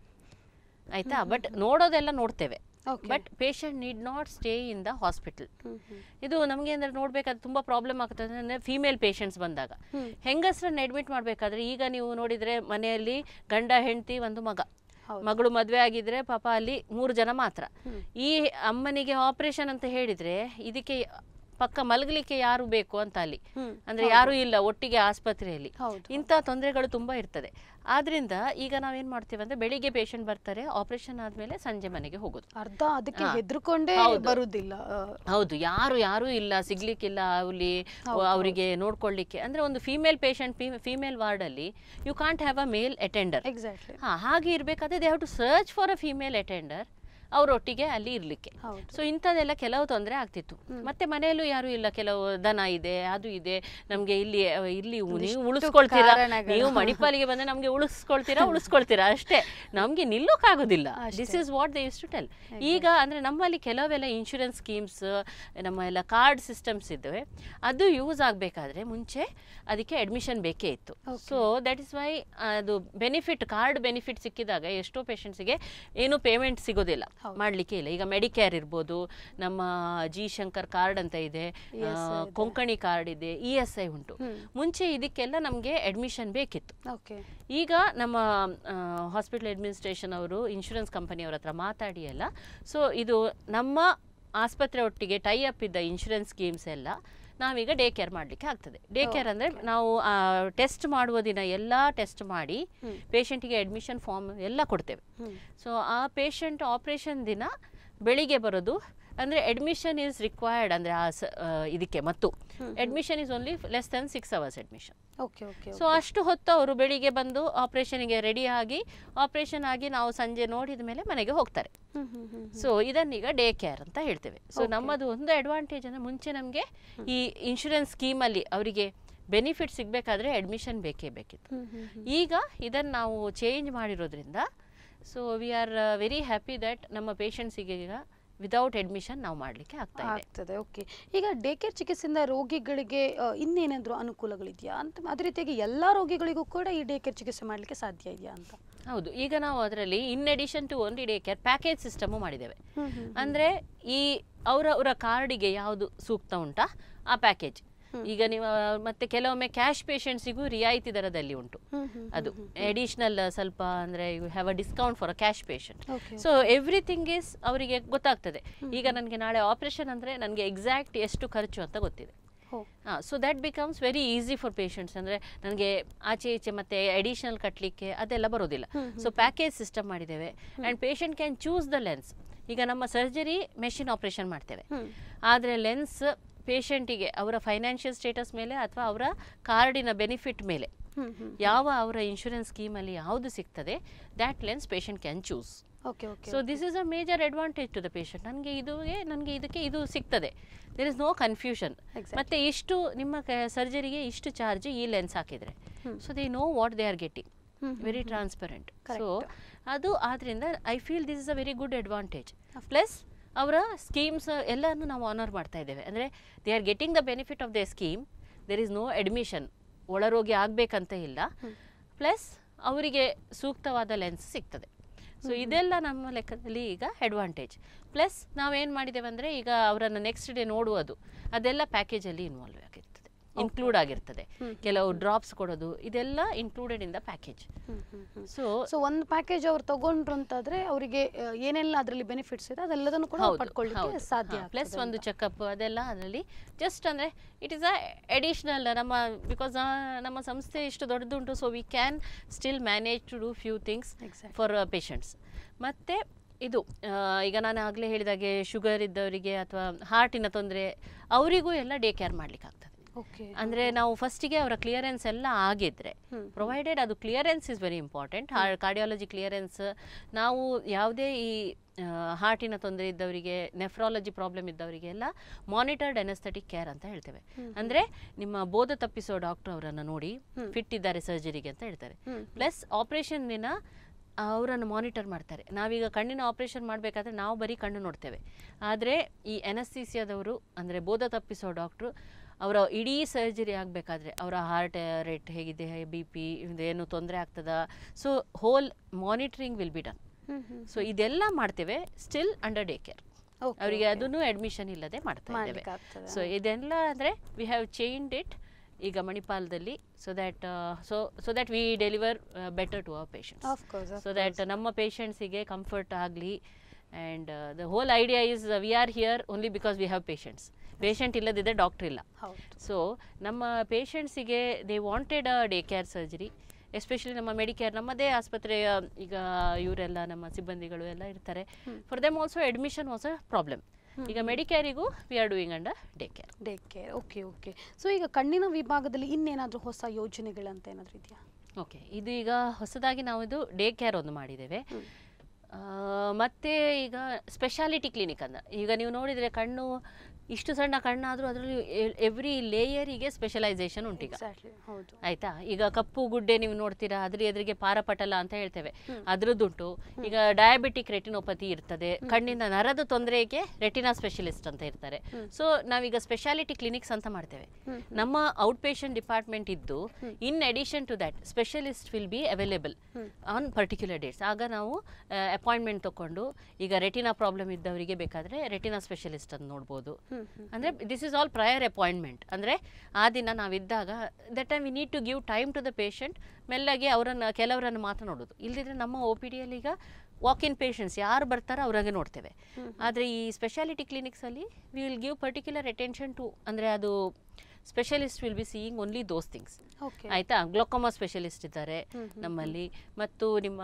ಆಯ್ತಾ ಬಟ್ ನೋಡೋದೆಲ್ಲ ನೋಡ್ತೇವೆ Okay. But patient need not stay in the hospital hmm hmm ಇದು ನಮಗೆ ಅಂದ್ರೆ ನೋಡ್ಬೇಕಾದ್ರೆ ತುಂಬಾ ಪ್ರಾಬ್ಲಮ್ ಆಗ್ತದೆ ಅಂದ್ರೆ ಫಿಮೇಲ್ ಪೇಷಂಟ್ಸ್ ಬಂದಾಗ ಹ್ಮ್. ಹೆಂಗಸ್ರನ್ನ ಅಡ್ಮಿಟ್ ಮಾಡಬೇಕಾದ್ರೆ ಈಗ ನೀವು ನೋಡಿದ್ರೆ ಮನೆಯಲ್ಲಿ ಗಂಡ ಹೆಂಡತಿ ಒಂದು ಮಗ ಹೌದು. ಮಗಳು ಮದುವೆ ಆಗಿದ್ರೆ ಪಾಪ ಅಲ್ಲಿ ಮೂರು ಜನ ಮಾತ್ರ ಈ ಅಮ್ಮನಿಗೆ ಆಪರೇಷನ್ ಅಂತ ಹೇಳಿದ್ರೆ ಇದಕ್ಕೆ ಪಕ್ಕ ಮಲಗಲಿಕ್ಕೆ ಯಾರು ಬೇಕು ಅಂತ ಅಲ್ಲಿ ಹ್ಮ್. ಅಂದ್ರೆ ಯಾರು ಇಲ್ಲ ಒಟ್ಟಿಗೆ ಆಸ್ಪತ್ರೆಯಲ್ಲಿ ಹೌದು. ಇಂಥ ತೊಂದರೆಗಳು ತುಂಬಾ ಇರ್ತದೆ ಆದ್ರಿಂದ ಈಗ ನಾವೇನ್ ಮಾಡ್ತೀವಿ ಅಂದ್ರೆ ಬೆಳಿಗ್ಗೆ ಪೇಷಂಟ್ ಬರ್ತಾರೆ ಆಪರೇಷನ್ ಆದ್ಮೇಲೆ ಸಂಜೆ ಮನೆಗೆ ಹೋಗೋದು ಅರ್ಧ ಅದಕ್ಕೆ ಹಾ. ಹೆದರ್ಕೊಂಡೇ ಹೌದು. ಬರುದಿಲ್ಲ ಆ, ಹೌದು ಯಾರು ಯಾರು ಇಲ್ಲ ಸಿಗ್ಲಿಕ್ಕಿಲ್ಲ ಅಲ್ಲಿ ಹೌದು, ಅವರಿಗೆ ನೋಡ್ಕೊಳ್ಳಿಕ್ಕೆ ಅಂದ್ರೆ ಒಂದು ಫಿಮೇಲ್ ಪೇಷಂಟ್ ಫಿಮೇಲ್ ವಾರ್ಡ್ ಅಲ್ಲಿ you can't have a male attender exactly ಹಾ ಹಾಗೆ ಇರ್ಬೇಕಾದ್ರೆ they have to search for a female attender ಅವರೊಟ್ಟಿಗೆ ಅಲ್ಲಿ ಇರ್ಲಿಕ್ಕೆ ಹೌದು ಸೊ ಇಂಥದ್ದೆಲ್ಲ ಕೆಲವು ತೊಂದರೆ ಆಗ್ತಿತ್ತು ಮತ್ತೆ ಮನೆಯಲ್ಲೂ ಯಾರು ಇಲ್ಲ ಕೆಲವು ದನ ಇದೆ ಅದು ಇದೆ ನಮ್ಗೆ ಇಲ್ಲಿ ಅಹ್, ಇಲ್ಲಿ ಉ- ನೀವು ಉಳಿಸ್ಕೊಳ್ತೀರಾ ಕಾರಣಗಳು. ನೀವು ಮಣಿಪಾಲಿಗೆ ಬಂದ್ರೆ ನಮ್ಗೆ ಉಳಿಸ್ಕೊಳ್ತೀರಾ ಉಳಿಸ್ಕೊಳ್ತೀರಾ ಅಷ್ಟೇ ನಮ್ಗೆ ನಿಲ್ಲೋಕ್ಕಾಗೋದಿಲ್ಲ this is what they use to tell ಈಗ ಅಂದ್ರೆ ನಮ್ಮಲ್ಲಿ ಕೆಲವೆಲ್ಲ ಇನ್ಶೂರೆನ್ಸ್ ಸ್ಕೀಮ್ಸ್ ನಮ್ಮ ಎಲ್ಲ ಕಾರ್ಡ್ ಸಿಸ್ಟಮ್ಸ್ ಇದ್ದಾವೆ ಅದು ಯೂಸ್ ಆಗಬೇಕಾದ್ರೆ ಮುಂಚೆ ಅದಕ್ಕೆ ಅಡ್ಮಿಷನ್ ಬೇಕೇ ಇತ್ತು ಸೊ ದಟ್ ಇಸ್ ವೈ ಅದು ಬೆನಿಫಿಟ್ ಕಾರ್ಡ್ ಬೆನಿಫಿಟ್ ಸಿಕ್ಕಿದಾಗ ಎಷ್ಟೋ ಪೇಷಂಟ್ಸಿಗೆ ಏನು ಪೇಮೆಂಟ್ ಸಿಗೋದಿಲ್ಲ ಮಾಡಲಿಕ್ಕೆ ಇಲ್ಲ ಈಗ ಮೆಡಿಕೇರ್ ಇರ್ಬೋದು ನಮ್ಮ ಜಿ ಶಂಕರ್ ಕಾರ್ಡ್ ಅಂತ ಇದೆ ಆ, ಕೊಂಕಣಿ ಕಾರ್ಡ್ ಇದೆ ಇ ಎಸ್ ಐ ಉಂಟು ಮುಂಚೆ ಇದಕ್ಕೆಲ್ಲ ನಮಗೆ ಅಡ್ಮಿಷನ್ ಬೇಕಿತ್ತು ಓಕೆ ಈಗ ನಮ್ಮ ಹಾಸ್ಪಿಟಲ್ ಅಡ್ಮಿನಿಸ್ಟ್ರೇಷನ್ ಅವರು ಇನ್ಶೂರೆನ್ಸ್ ಕಂಪನಿಯವ್ರ ಹತ್ರ ಮಾತಾಡಿ ಎಲ್ಲ ಸೊ ಇದು ನಮ್ಮ ಆಸ್ಪತ್ರೆ ಒಟ್ಟಿಗೆ ಟೈ ಅಪ್ ಇದ್ದ ಇನ್ಶೂರೆನ್ಸ್ ಸ್ಕೀಮ್ಸ್ ಎಲ್ಲ ನಾವೀಗ ಡೇ ಕೇರ್ ಮಾಡಲಿಕ್ಕೆ ಆಗ್ತದೆ ಡೇ ಕೇರ್ ಅಂದರೆ ನಾವು ಟೆಸ್ಟ್ ಮಾಡುವ ದಿನ ಎಲ್ಲ ಟೆಸ್ಟ್ ಮಾಡಿ ಪೇಷಂಟಿಗೆ ಅಡ್ಮಿಷನ್ ಫಾರ್ಮ್ ಎಲ್ಲ ಕೊಡ್ತೇವೆ ಸೊ ಆ ಪೇಷಂಟ್ ಆಪರೇಷನ್ ದಿನ ಬೆಳಿಗ್ಗೆ ಬರೋದು ಅಂದರೆ ಅಡ್ಮಿಷನ್ ಈಸ್ ರಿಕ್ವೈರ್ಡ್ ಅಂದರೆ ಆ ಸ- ಆ, ಇದಕ್ಕೆ ಮತ್ತು admission is only less then six hours admission okay okay so ಅಷ್ಟು ಹೊತ್ತು ಅವರು ಬೆಳಿಗ್ಗೆ ಬಂದು ಆಪರೇಷನ್ಗೆ ರೆಡಿ ಆಗಿ ಆಪರೇಷನ್ ಆಗಿ ನಾವು ಸಂಜೆ ನೋಡಿದ ಮೇಲೆ ಮನೆಗೆ ಹೋಗ್ತಾರೆ ಹ್ಮ್ ಹ್ಮ್ ಹ್ಮ್ ಸೊ ಇದನ್ನೀಗ ಡೇ ಕೇರ್ ಅಂತ ಹೇಳ್ತೇವೆ ಸೊ ನಮ್ಮದು ಒಂದು ಅಡ್ವಾಂಟೇಜ್ ಅಂದರೆ ಮುಂಚೆ ನಮಗೆ ಈ ಇನ್ಶೂರೆನ್ಸ್ ಸ್ಕೀಮಲ್ಲಿ ಅವರಿಗೆ ಬೆನಿಫಿಟ್ ಸಿಗಬೇಕಾದ್ರೆ ಅಡ್ಮಿಷನ್ ಬೇಕೇ ಬೇಕಿತ್ತು ಹ್ಮ್ ಹ್ಮ್ ಈಗ ಇದನ್ನು ನಾವು ಚೇಂಜ್ ಮಾಡಿರೋದ್ರಿಂದ so we are very happy that ನಮ್ಮ ಪೇಷಂಟ್ಸಿಗೆ ಈಗ ವಿದೌಟ್ ಅಡ್ಮಿಷನ್ ನಾವು ಮಾಡಲಿಕ್ಕೆ ಆಗ್ತಾ ಇದೆ ಆಗ್ತದೆ ಓಕೆ ಈಗ ಡೇ ಕೇರ್ ಚಿಕಿತ್ಸೆಯಿಂದ ರೋಗಿಗಳಿಗೆ ಆ, ಇನ್ನೇನಾದ್ರೂ ಅನುಕೂಲಗಳಿದೆಯಾ ಅಂತ ಅದೇ ರೀತಿಯಾಗಿ ಎಲ್ಲಾ ರೋಗಿಗಳಿಗೂ ಕೂಡ ಈ ಡೇ ಕೇರ್ ಚಿಕಿತ್ಸೆ ಮಾಡಲಿಕ್ಕೆ ಸಾಧ್ಯ ಇದೆಯಾ ಅಂತ ಹೌದು ಈಗ ನಾವು ಅದರಲ್ಲಿ in addition to only day care package system ಮಾಡಿದ್ದೇವೆ ಹ್ಮ್ ಹ್ಮ್ ಅಂದರೆ ಈ ಅವರ ಅವರ ಕಾರ್ಡಿಗೆ ಯಾವುದು ಸೂಕ್ತ ಉಂಟಾ ಆ ಪ್ಯಾಕೇಜ್ ಈಗ ನೀವು ಆ, ಮತ್ತೆ ಕೆಲವೊಮ್ಮೆ ಕ್ಯಾಶ್ ಪೇಷಂಟ್ಸಿಗೂ ರಿಯಾಯಿತಿ ದರದಲ್ಲಿ ಉಂಟು ಹ್ಮ್ ಹ್ಮ್ ಅದು ಅಡಿಷನಲ್ ಸ್ವಲ್ಪ ಅಂದರೆ you have a discount for a cash patient okay so everything is ಅವರಿಗೆ ಗೊತ್ತಾಗ್ತದೆ ಈಗ ನನಗೆ ನಾಳೆ ಆಪರೇಷನ್ ಅಂದರೆ ನನಗೆ ಎಕ್ಸಾಕ್ಟ್ ಎಷ್ಟು ಖರ್ಚು ಅಂತ ಗೊತ್ತಿದೆ ಹೋ ಹಾಂ so that becomes very easy for patients ಅಂದರೆ ನನಗೆ ಆಚೆ ಈಚೆ ಮತ್ತೆ ಅಡಿಷನಲ್ ಕಟ್ಟಲಿಕ್ಕೆ ಅದೆಲ್ಲ ಬರೋದಿಲ್ಲ ಸೊ ಪ್ಯಾಕೇಜ್ ಸಿಸ್ಟಮ್ ಮಾಡಿದ್ದೇವೆ and patient can choose the lens ಈಗ ನಮ್ಮ ಸರ್ಜರಿ ಮೆಷಿನ್ ಆಪರೇಷನ್ ಮಾಡ್ತೇವೆ ಹ್ಮ್. ಆದರೆ ಲೆನ್ಸ್ ಪೇಷಂಟಿಗೆ ಅವರ ಫೈನಾನ್ಷಿಯಲ್ ಸ್ಟೇಟಸ್ ಮೇಲೆ ಅಥವಾ ಅವರ ಕಾರ್ಡಿನ ಬೆನಿಫಿಟ್ ಮೇಲೆ ಹ್ಮ್ ಹ್ಮ್ ಯಾವ ಅವರ ಇನ್ಶೂರೆನ್ಸ್ ಸ್ಕೀಮಲ್ಲಿ ಯಾವುದು ಸಿಗ್ತದೆ that lens patient can choose okay okay so this is a major advantage to the patient ನನಗೆ ಇದು ನನಗೆ ಇದಕ್ಕೆ ಇದು ಸಿಗ್ತದೆ there is no confusion Exactly. ಮತ್ತೆ ಇಷ್ಟು ನಿಮ್ಮ ಸರ್ಜರಿಗೆ ಇಷ್ಟು ಚಾರ್ಜ್ ಈ ಲೆನ್ಸ್ ಹಾಕಿದರೆ so they know what they are getting hmm, very transparent so Correct. ಅದು ಆದ್ರಿಂದ I feel this is a very good advantage plus ಅವರ ಸ್ಕೀಮ್ಸ್ ಎಲ್ಲನೂ ನಾವು ಆನರ್ ಮಾಡ್ತಾ ಇದ್ದೇವೆ ಅಂದರೆ they are getting the benefit of the scheme there is no admission ಒಳರೋಗಿ ಆಗಬೇಕಂತ ಇಲ್ಲ ಪ್ಲಸ್ ಅವರಿಗೆ ಸೂಕ್ತವಾದ ಲೆನ್ಸ್ ಸಿಗ್ತದೆ ಸೊ ಇದೆಲ್ಲ ನಮ್ಮ ಲೆಕ್ಕದಲ್ಲಿ ಈಗ ಅಡ್ವಾಂಟೇಜ್ ಪ್ಲಸ್ ನಾವೇನು ಮಾಡಿದ್ದೇವೆ ಅಂದರೆ ಈಗ ಅವರನ್ನು ನೆಕ್ಸ್ಟ್ ಡೇ ನೋಡುವುದು ಅದೆಲ್ಲ ಪ್ಯಾಕೇಜಲ್ಲಿ ಇನ್ವಾಲ್ವ್ ಆಗಿರ್ತದೆ ಇನ್ಕ್ಲೂಡ್ ಆಗಿರ್ತದೆ ಕೆಲವು ಡ್ರಾಪ್ಸ್ ಕೊಡೋದು ಇದೆಲ್ಲ included in the package hmm hmm hmm so so ಒಂದು ಪ್ಯಾಕೇಜ್ ಅವ್ರು ತಗೊಂಡ್ರು ಅಂತಾದ್ರೆ ಅವರಿಗೆ ಏನೆಲ್ಲ ಅದರಲ್ಲಿ ಬೆನಿಫಿಟ್ಸ್ ಇದೆ ಅದೆಲ್ಲದನ್ನು ಕೂಡ ಅವ್ರು ಪಡ್ಕೊಳ್ಳಿಕ್ಕೆ ಸಾಧ್ಯ ಪ್ಲಸ್ ಆಗ್ತದೆ ಒಂದು ಅಂತ. ಚೆಕಪ್ ಅದೆಲ್ಲ ಅದರಲ್ಲಿ ಜಸ್ಟ್ ಅಂದರೆ ಇಟ್ ಇಸ್ ಅ ಎಡಿಷನಲ್ ನಮ್ಮ ಬಿಕಾಸ್ ನಮ್ಮ ಸಂಸ್ಥೆ ಇಷ್ಟು ದೊಡ್ಡದುಂಟು so we can still manage to do few things Exactly. For patients ಮತ್ತು ಇದು ಆ, ಈಗ ನಾನು ಆಗಲೇ ಹೇಳಿದಾಗೆ ಶುಗರ್ ಇದ್ದವರಿಗೆ ಅಥವಾ ಹಾರ್ಟಿನ ತೊಂದರೆ ಅವರಿಗೂ ಎಲ್ಲ ಡೇ ಕೇರ್ ಮಾಡ್ಲಿಕ್ಕೆ ಆಗ್ತದೆ ಓಕೆ ಅಂದರೆ ನಾವು ಫಸ್ಟಿಗೆ ಅವರ ಕ್ಲಿಯರೆನ್ಸ್ ಎಲ್ಲ ಆಗಿದ್ರೆ ಪ್ರೊವೈಡೆಡ್ ಅದು clearance is very important cardiology clearance ನಾವು ಯಾವುದೇ ಈ ಹಾರ್ಟಿನ ತೊಂದರೆ ಇದ್ದವರಿಗೆ ನೆಫ್ರಾಲಜಿ ಪ್ರಾಬ್ಲಮ್ ಇದ್ದವರಿಗೆ ಎಲ್ಲ ಮಾನಿಟರ್ಡ್ ಎನಸ್ಥೆಟಿಕ್ ಕೇರ್ ಅಂತ ಹೇಳ್ತೇವೆ ಅಂದರೆ ನಿಮ್ಮ ಬೋಧ ತಪ್ಪಿಸೋ ಡಾಕ್ಟರ್ ಅವರನ್ನು ನೋಡಿ ಹ್ಮ್. ಫಿಟ್ ಇದ್ದಾರೆ ಸರ್ಜರಿಗೆ ಅಂತ ಹೇಳ್ತಾರೆ ಪ್ಲಸ್ ಆಪರೇಷನ್ ದಿನ ಅವರನ್ನು ಮಾನಿಟರ್ ಮಾಡ್ತಾರೆ ನಾವೀಗ ಕಣ್ಣಿನ ಆಪರೇಷನ್ ಮಾಡಬೇಕಾದ್ರೆ ನಾವು ಬರೀ ಕಣ್ಣು ನೋಡ್ತೇವೆ ಆದರೆ ಈ ಎನಸ್ತೀಸಿಯಾದವರು ಅಂದರೆ ಬೋಧ ತಪ್ಪಿಸೋ ಡಾಕ್ಟ್ರು ಅವರ ಇಡೀ ಸರ್ಜರಿ ಆಗಬೇಕಾದ್ರೆ ಅವರ ಹಾರ್ಟ್ ರೇಟ್ ಹೇಗಿದೆ ಬಿ ಪಿ ಏನು ತೊಂದರೆ ಆಗ್ತದಾ so whole monitoring will be done so ಇದೆಲ್ಲ ಮಾಡ್ತೇವೆ ಸ್ಟಿಲ್ ಅಂಡರ್ ಡೇ ಕೇರ್ ಅವರಿಗೆ ಅದನ್ನು ಅಡ್ಮಿಷನ್ ಇಲ್ಲದೆ ಮಾಡ್ತಾ ಇದ್ದೇವೆ ಸೊ ಇದೆಲ್ಲ ಅಂದರೆ ವಿ ಹ್ಯಾವ್ ಚೇಂಜ್ ಇಟ್ ಈಗ ಮಣಿಪಾಲದಲ್ಲಿ so that so so that we deliver better to our patients so that ನಮ್ಮ ಪೇಷಂಟ್ಸಿಗೆ ಕಂಫರ್ಟ್ ಆಗಲಿ and the whole idea is we are here only because we have patients patient ಇಲ್ಲದಿದ್ದರೆ doctor ಇಲ್ಲ ಹೌದು so ನಮ್ಮ ಪೇಷಂಟ್ಸಿಗೆ they wanted a day care surgery especially ನಮ್ಮ Medicare ನಮ್ಮದೇ ಆಸ್ಪತ್ರೆಯ ಈಗ ಇವರೆಲ್ಲ ನಮ್ಮ ಸಿಬ್ಬಂದಿಗಳು ಎಲ್ಲ ಇರ್ತಾರೆ ಹ್ಮ್. For them also admission was a problem ಈಗ ಮೆಡಿಕೇರಿಗೂ V are doing under day care day care okay okay so ಈಗ ಕಣ್ಣಿನ ವಿಭಾಗದಲ್ಲಿ ಇನ್ನೇನಾದರೂ ಹೊಸ ಯೋಜನೆಗಳಂತ ಏನಾದರೂ ಇದೆಯಾ ಓಕೆ ಇದು ಈಗ ಹೊಸದಾಗಿ ನಾವು ಇದು ಡೇ ಕೇರ್ ಒಂದು ಮಾಡಿದ್ದೇವೆ ಹ್ಮ್. ಆ, ಮತ್ತೆ ಈಗ ಸ್ಪೆಷಾಲಿಟಿ ಕ್ಲಿನಿಕ್ ಅಂತ ಈಗ ನೀವು ನೋಡಿದರೆ ಕಣ್ಣು ಇಷ್ಟು ಸಣ್ಣ ಕಣ್ಣಾದರೂ ಅದರಲ್ಲಿ ಎವ್ರಿ ಲೇಯರಿಗೆ ಸ್ಪೆಷಲೈಸೇಷನ್ ಉಂಟೀಗ ಎಕ್ಸಾಕ್ಟ್ಲಿ ಹೌದು ಆಯ್ತಾ ಈಗ ಕಪ್ಪು ಗುಡ್ಡೆ ನೀವು ನೋಡ್ತೀರಾ ಅದ್ರ ಎದುರಿಗೆ ಪಾರಪಟಲ ಅಂತ ಹೇಳ್ತೇವೆ ಹ್ಮ್. ಅದ್ರದ್ದುಂಟು ಈಗ ಡಯಾಬಿಟಿಕ್ ರೆಟಿನೋಪತಿ ಇರ್ತದೆ ಕಣ್ಣಿನ ನರದ ತೊಂದರೆಗೆ ರೆಟಿನಾ ಸ್ಪೆಷಲಿಸ್ಟ್ ಅಂತ ಇರ್ತಾರೆ ಹ್ಮ್. ಸೊ ನಾವೀಗ ಸ್ಪೆಷಾಲಿಟಿ ಕ್ಲಿನಿಕ್ಸ್ ಅಂತ ಮಾಡ್ತೇವೆ ಹ್ಮ್, ನಮ್ಮ ಔಟ್ ಪೇಷಂಟ್ ಡಿಪಾರ್ಟ್ಮೆಂಟ್ ಇದ್ದು ಹ್ಮ್. In addition to that specialist will be available hmm. On particular dates ಆಗ ನಾವು ಅಪಾಯಿಂಟ್ಮೆಂಟ್ ತಗೊಂಡು ಈಗ ರೆಟಿನಾ ಪ್ರಾಬ್ಲಮ್ ಇದ್ದವರಿಗೆ ಬೇಕಾದರೆ ರೆಟಿನಾ ಸ್ಪೆಷಲಿಸ್ಟ್ ಅಂತ ನೋಡ್ಬೋದು ಹ್ಮ್, ಹ್ಮ್. ಅಂದರೆ this is all prior appointment ಅಂದರೆ ಆ ದಿನ ನಾವಿದ್ದಾಗ that time we need to give time to the patient ಮೆಲ್ಲಗೆ ಅವರನ್ನು ಕೆಲವರನ್ನು ಮಾತ್ರ ನೋಡೋದು ಇಲ್ಲದಿದ್ರೆ ನಮ್ಮ ಒ ಪಿ ಡಿಯಲ್ಲಿ ಈಗ ವಾಕ್ ಇನ್ ಪೇಷಂಟ್ಸ್ ಯಾರು ಬರ್ತಾರೋ ಅವ್ರಿಗೆ ನೋಡ್ತೇವೆ ಹ್ಮ್. ಆದರೆ ಈ ಸ್ಪೆಷಾಲಿಟಿ ಕ್ಲಿನಿಕ್ಸಲ್ಲಿ we will give particular attention to ಅಂದರೆ ಅದು specialist will be seeing only those things okay ಆಯಿತಾ ಗ್ಲೋಕೋಮಾ ಸ್ಪೆಷಲಿಸ್ಟ್ ಇದ್ದಾರೆ ಹ್ಮ್, ಹ್ಮ್, ನಮ್ಮಲ್ಲಿ ಮತ್ತು ನಿಮ್ಮ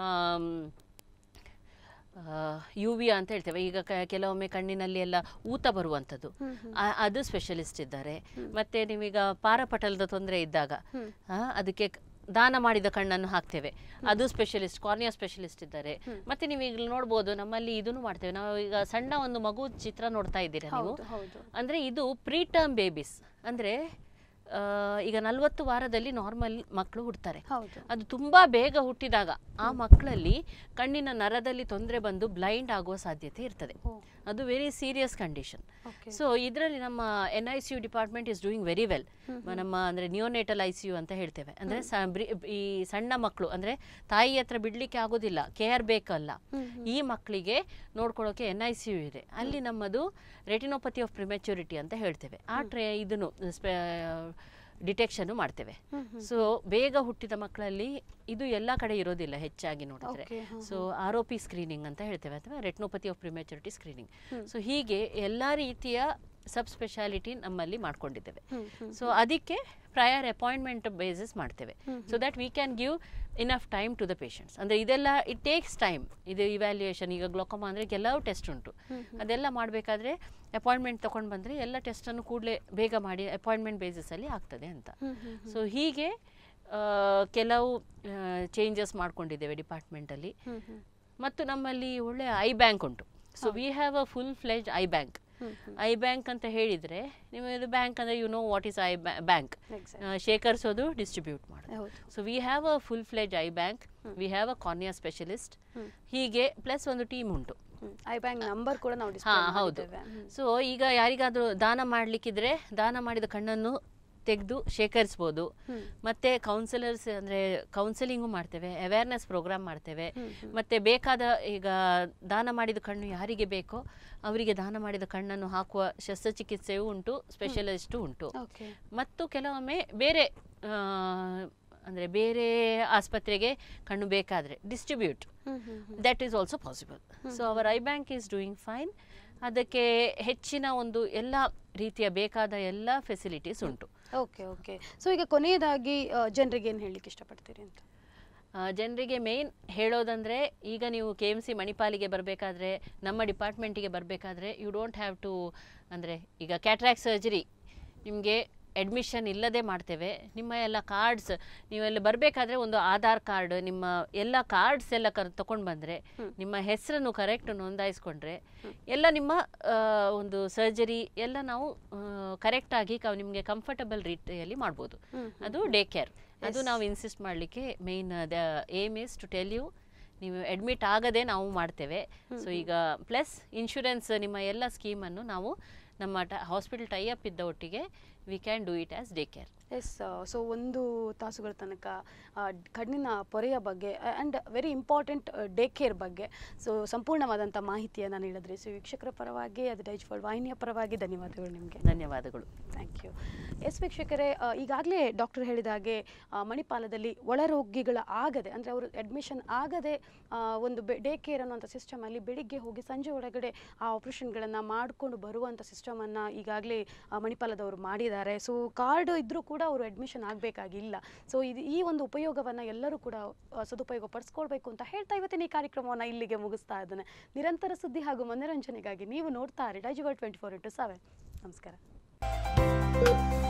ಯು ವಿ ಅಂತ ಹೇಳ್ತೇವೆ ಈಗ ಕ- ಕೆಲವೊಮ್ಮೆ ಕಣ್ಣಿನಲ್ಲಿ ಎಲ್ಲ ಊತ ಬರುವಂಥದ್ದು ಹ್ಮ್, ಹ್ಮ್. ಆ- ಅದು ಸ್ಪೆಷಲಿಸ್ಟ್ ಇದ್ದಾರೆ ಹ್ಮ್. ಮತ್ತೆ ನೀವೀಗ ಪಾರಪಟಲದ ತೊಂದರೆ ಇದ್ದಾಗ ಹ್ಮ್. ಆ, ಅದಕ್ಕೆ ಕ- ದಾನ ಮಾಡಿದ ಕಣ್ಣನ್ನು ಹಾಕ್ತೇವೆ ಅದು ಸ್ಪೆಷಲಿಸ್ಟ್ ಕಾರ್ನಿಯಾ ಸ್ಪೆಷಲಿಸ್ಟ್ ಇದ್ದಾರೆ ಹ್ಮ್. ಮತ್ತೆ ನೀವು ಈಗ ನೋಡ್ಬೋದು ನಮ್ಮಲ್ಲಿ ಇದನ್ನು ಮಾಡ್ತೇವೆ ನಾವು ಈಗ ಸಣ್ಣ ಒಂದು ಮಗು ಚಿತ್ರ ನೋಡ್ತಾ ಇದ್ದೀರಾ ನೀವು ಹೌದು ಹೌದು ಅಂದರೆ ಇದು ಪ್ರೀ ಟರ್ಮ್ ಬೇಬೀಸ್ ಅಂದರೆ ಈಗ ನಲವತ್ತು ವಾರದಲ್ಲಿ ನಾರ್ಮಲ್ ಮಕ್ಕಳು ಹುಡ್ತಾರೆ ಹೌದು ಅದು ತುಂಬ ಬೇಗ ಹುಟ್ಟಿದಾಗ ಆ ಮಕ್ಕಳಲ್ಲಿ ಕಣ್ಣಿನ ನರದಲ್ಲಿ ತೊಂದರೆ ಬಂದು ಬ್ಲೈಂಡ್ ಆಗುವ ಸಾಧ್ಯತೆ ಇರ್ತದೆ ಓ ಅದು very serious condition okay so ಇದರಲ್ಲಿ ನಮ್ಮ N I C U department is doing very well hmm, ನಮ್ಮ ಅಂದರೆ ನಿಯೋನೇಟಲ್ ಐ ಸಿ ಯು ಅಂತ ಹೇಳ್ತೇವೆ ಅಂದರೆ ಈ ಸಣ್ಣ ಮಕ್ಕಳು ಅಂದರೆ ತಾಯಿ ಹತ್ರ ಬಿಡಲಿಕ್ಕೆ ಆಗೋದಿಲ್ಲ ಕೇರ್ ಬೇಕಲ್ಲ ಹ್ಮ್, ಹ್ಮ್. ಈ ಮಕ್ಕಳಿಗೆ ನೋಡ್ಕೊಳ್ಳೋಕೆ ಎನ್ ಐ ಸಿ ಯು ಇದೆ ಅಲ್ಲಿ ನಮ್ಮದು ರೆಟಿನೋಪತಿ ಆಫ್ ಪ್ರಿಮೆಚ್ಯೂರಿಟಿ ಅಂತ ಹೇಳ್ತೇವೆ ಆ ಟ್ರೇ ಇದನ್ನು ಡಿಟೆಕ್ಷನ್ನು ಮಾಡ್ತೇವೆ ಹ್ಮ್, ಹ್ಮ್. ಸೊ ಬೇಗ ಹುಟ್ಟಿದ ಮಕ್ಕಳಲ್ಲಿ ಇದು ಎಲ್ಲ ಕಡೆ ಇರೋದಿಲ್ಲ ಹೆಚ್ಚಾಗಿ ನೋಡಿದ್ರೆ Okay, ಹ, so R O P screening ಅಂತ ಹೇಳ್ತೇವೆ ಅಥವಾ retinopathy of prematurity screening hmm. So ಹೀಗೆ ಎಲ್ಲ ರೀತಿಯ ಸಬ್ ಸ್ಪೆಷಾಲಿಟಿ ನಮ್ಮಲ್ಲಿ ಮಾಡ್ಕೊಂಡಿದ್ದೇವೆ ಹ್ಮ್, ಹ್ಮ್. ಸೊ ಅದಕ್ಕೆ ಪ್ರಯರ್ ಅಪಾಯಿಂಟ್ಮೆಂಟ್ ಬೇಸಿಸ್ ಮಾಡ್ತೇವೆ ಹ್ಮ್, so that we can give enough time to the patients ಅಂದರೆ ಇದೆಲ್ಲ ಇಟ್ ಟೇಕ್ಸ್ ಟೈಮ್ ಇದು ಇವ್ಯಾಲ್ಯೂಯೇಷನ್ ಈಗ ಗ್ಲೋಕೋಮಾ ಅಂದರೆ ಕೆಲವು ಟೆಸ್ಟ್ ಉಂಟು ಹ್ಮ್, ಹ್ಮ್. ಅದೆಲ್ಲ ಮಾಡಬೇಕಾದ್ರೆ ಅಪಾಯಿಂಟ್ಮೆಂಟ್ ತೊಗೊಂಡು ಬಂದರೆ ಎಲ್ಲ ಟೆಸ್ಟನ್ನು ಕೂಡಲೇ ಬೇಗ ಮಾಡಿ ಅಪಾಯಿಂಟ್ಮೆಂಟ್ ಬೇಸಿಸಲ್ಲಿ ಆಗ್ತದೆ ಅಂತ ಹ್ಮ್, ಹ್ಮ್, ಹ್ಮ್. ಸೊ ಹೀಗೆ ಆ, ಕೆಲವು ಚೇಂಜಸ್ ಮಾಡ್ಕೊಂಡಿದ್ದೇವೆ ಡಿಪಾರ್ಟ್ಮೆಂಟಲ್ಲಿ ಹ್ಮ್, ಹ್ಮ್. ಮತ್ತು ನಮ್ಮಲ್ಲಿ ಒಳ್ಳೆ ಐ ಬ್ಯಾಂಕ್ ಉಂಟು so we have a full fledged eye bank hmm, hmm. Eye bank ಅಂತ ಹೇಳಿದರೆ ನೀವು ಇದು ಬ್ಯಾಂಕ್ ಅಂದರೆ you know what is eye bank Exactly. ಶೇಖರಿಸೋದು ಡಿಸ್ಟ್ರಿಬ್ಯೂಟ್ ಮಾಡೋದು ಹೌದು so we have a full fledged eye bank we have a cornea specialist hmm. ಹೀಗೆ plus ಒಂದು ಟೀಮ್ ಉಂಟು ಐ ಬ್ಯಾಂಕ್ ನಂಬರ್ ಕೂಡ ನಾವು ಹಾ ಡಿಸ್ಪ್ಲೇ ಹೌದು ಮಾಡಿದ್ದೇವೆ ಹ್ಮ್. ಸೊ ಈಗ ಯಾರಿಗಾದರೂ ದಾನ ಮಾಡಲಿಕ್ಕಿದ್ರೆ ದಾನ ಮಾಡಿದ ಕಣ್ಣನ್ನು ತೆಗೆದು ಶೇಖರಿಸ್ಬೋದು ಹ್ಮ್. ಮತ್ತೆ ಕೌನ್ಸಿಲರ್ಸ್ ಅಂದರೆ ಕೌನ್ಸಿಲಿಂಗು ಮಾಡ್ತೇವೆ ಅವೇರ್ನೆಸ್ ಪ್ರೋಗ್ರಾಮ್ ಮಾಡ್ತೇವೆ ಹ್ಮ್, ಹ್ಮ್. ಮತ್ತೆ ಬೇಕಾದ ಈಗ ದಾನ ಮಾಡಿದ ಕಣ್ಣು ಯಾರಿಗೆ ಬೇಕೋ ಅವರಿಗೆ ದಾನ ಮಾಡಿದ ಕಣ್ಣನ್ನು ಹಾಕುವ ಶಸ್ತ್ರಚಿಕಿತ್ಸೆಯೂ ಉಂಟು ಸ್ಪೆಷಲಿಸ್ಟು ಉಂಟು ಓಕೆ ಮತ್ತು ಕೆಲವೊಮ್ಮೆ ಬೇರೆ ಅಂದರೆ ಬೇರೆ ಆಸ್ಪತ್ರೆಗೆ ಕಣ್ಣು ಬೇಕಾದರೆ distribute hmm, hmm, hmm. That is also possible so our eye bank is doing fine ಅದಕ್ಕೆ ಹೆಚ್ಚಿನ ಒಂದು ಎಲ್ಲ ರೀತಿಯ ಬೇಕಾದ ಎಲ್ಲ ಫೆಸಿಲಿಟೀಸ್ ಉಂಟು ಓಕೆ ಓಕೆ ಸೊ ಈಗ ಕೊನೆಯದಾಗಿ ಜನರಿಗೆ ಏನು ಹೇಳಲಿಕ್ಕೆ ಇಷ್ಟಪಡ್ತೀರಿ ಅಂತ ಜನರಿಗೆ ಮೇನ್ ಹೇಳೋದಂದರೆ ಈಗ ನೀವು ಕೆ ಎಮ್ ಸಿ ಮಣಿಪಾಲಿಗೆ ಬರಬೇಕಾದ್ರೆ ನಮ್ಮ ಡಿಪಾರ್ಟ್ಮೆಂಟಿಗೆ ಬರಬೇಕಾದ್ರೆ ಯು ಡೋಂಟ್ ಹ್ಯಾವ್ ಟು ಅಂದರೆ ಈಗ ಕ್ಯಾಟ್ರಾಕ್ ಸರ್ಜರಿ ನಿಮಗೆ ಅಡ್ಮಿಷನ್ ಇಲ್ಲದೆ ಮಾಡ್ತೇವೆ ನಿಮ್ಮ ಎಲ್ಲ ಕಾರ್ಡ್ಸ್ ನೀವೆಲ್ಲ ಬರಬೇಕಾದ್ರೆ ಒಂದು ಆಧಾರ್ ಕಾರ್ಡ್ ನಿಮ್ಮ ಎಲ್ಲ ಕಾರ್ಡ್ಸ್ ಎಲ್ಲ ಕರ್ ತಗೊಂಡು ಬಂದರೆ ನಿಮ್ಮ ಹೆಸರನ್ನು ಕರೆಕ್ಟ್ ನೋಂದಾಯಿಸ್ಕೊಂಡ್ರೆ ಎಲ್ಲ ನಿಮ್ಮ ಆ, ಒಂದು ಸರ್ಜರಿ ಎಲ್ಲ ನಾವು ಕರೆಕ್ಟಾಗಿ ನಿಮಗೆ ಕಂಫರ್ಟಬಲ್ ರೀತಿಯಲ್ಲಿ ಮಾಡ್ಬೋದು ಅದು ಡೇ ಕೇರ್ ಅದು ನಾವು ಇನ್ಸಿಸ್ಟ್ ಮಾಡಲಿಕ್ಕೆ main the aim is to tell you ನೀವು ಅಡ್ಮಿಟ್ ಆಗದೆ ನಾವು ಮಾಡ್ತೇವೆ ಸೊ ಈಗ ಪ್ಲಸ್ ಇನ್ಶೂರೆನ್ಸ್ ನಿಮ್ಮ ಎಲ್ಲ ಸ್ಕೀಮನ್ನು ನಾವು ನಮ್ಮ ಟ ಹಾಸ್ಪಿಟಲ್ ಟೈ ಅಪ್ ಇದ್ದ ಒಟ್ಟಿಗೆ we can do it as day care yes so ಒಂದು ತಾಸುಗಳ ತನಕ ಆ, ಕಣ್ಣಿನ ಪೊರೆಯ ಬಗ್ಗೆ and very important day care ಬಗ್ಗೆ ಸೊ ಸಂಪೂರ್ಣವಾದಂಥ ಮಾಹಿತಿಯನ್ನು ನೀಡಿದ್ರಿ ಸೊ ವೀಕ್ಷಕರ ಪರವಾಗಿ ಅದು ಡೈಜ್ ಫಾಲ್ ವಾಹಿನಿಯ ಪರವಾಗಿ ಧನ್ಯವಾದಗಳು ನಿಮಗೆ ಧನ್ಯವಾದಗಳು ಥ್ಯಾಂಕ್ ಯು ಎಸ್ ವೀಕ್ಷಕರೇ ಈಗಾಗಲೇ ಡಾಕ್ಟರ್ ಹೇಳಿದ ಹಾಗೆ ಆ, ಮಣಿಪಾಲದಲ್ಲಿ ಒಳರೋಗಿಗಳ ಆಗದೆ ಅಂದರೆ ಅವರು ಅಡ್ಮಿಷನ್ ಆಗದೆ ಆ, ಒಂದು ಬೆ ಡೇ ಕೇರ್ ಅನ್ನುವಂಥ ಸಿಸ್ಟಮಲ್ಲಿ ಬೆಳಿಗ್ಗೆ ಹೋಗಿ ಸಂಜೆ ಒಳಗಡೆ ಆ ಆಪ್ರೇಷನ್ಗಳನ್ನು ಮಾಡಿಕೊಂಡು ಬರುವಂಥ ಸಿಸ್ಟಮನ್ನು ಈಗಾಗಲೇ ಮಣಿಪಾಲದವರು ಮಾಡಿದ್ದಾರೆ ಸೊ ಕಾರ್ಡ್ ಇದ್ದರೂ ಕೂಡ ಅವರು ಅಡ್ಮಿಷನ್ ಆಗಬೇಕಾಗಿಲ್ಲ ಸೊ ಇದು ಈ ಒಂದು ಉಪಯೋಗವನ್ನು ಎಲ್ಲರೂ ಕೂಡ ಆ, ಸದುಪಯೋಗ ಪಡಿಸ್ಕೊಳ್ಬೇಕು ಅಂತ ಹೇಳ್ತಾ ಇವತ್ತಿನ ಈ ಕಾರ್ಯಕ್ರಮವನ್ನು ಇಲ್ಲಿಗೆ ಮುಗಿಸ್ತಾ ಇದ್ದೇನೆ ನಿರಂತರ ಸುದ್ದಿ ಹಾಗೂ ಮನೋರಂಜನೆಗಾಗಿ ನೀವು ನೋಡ್ತಾ ಇರಿ ಡೈಜಿವಲ್ ಟ್ವೆಂಟಿ ಫೋರ್ ಇಂಟು ಸೆವೆನ್ ನಮಸ್ಕಾರ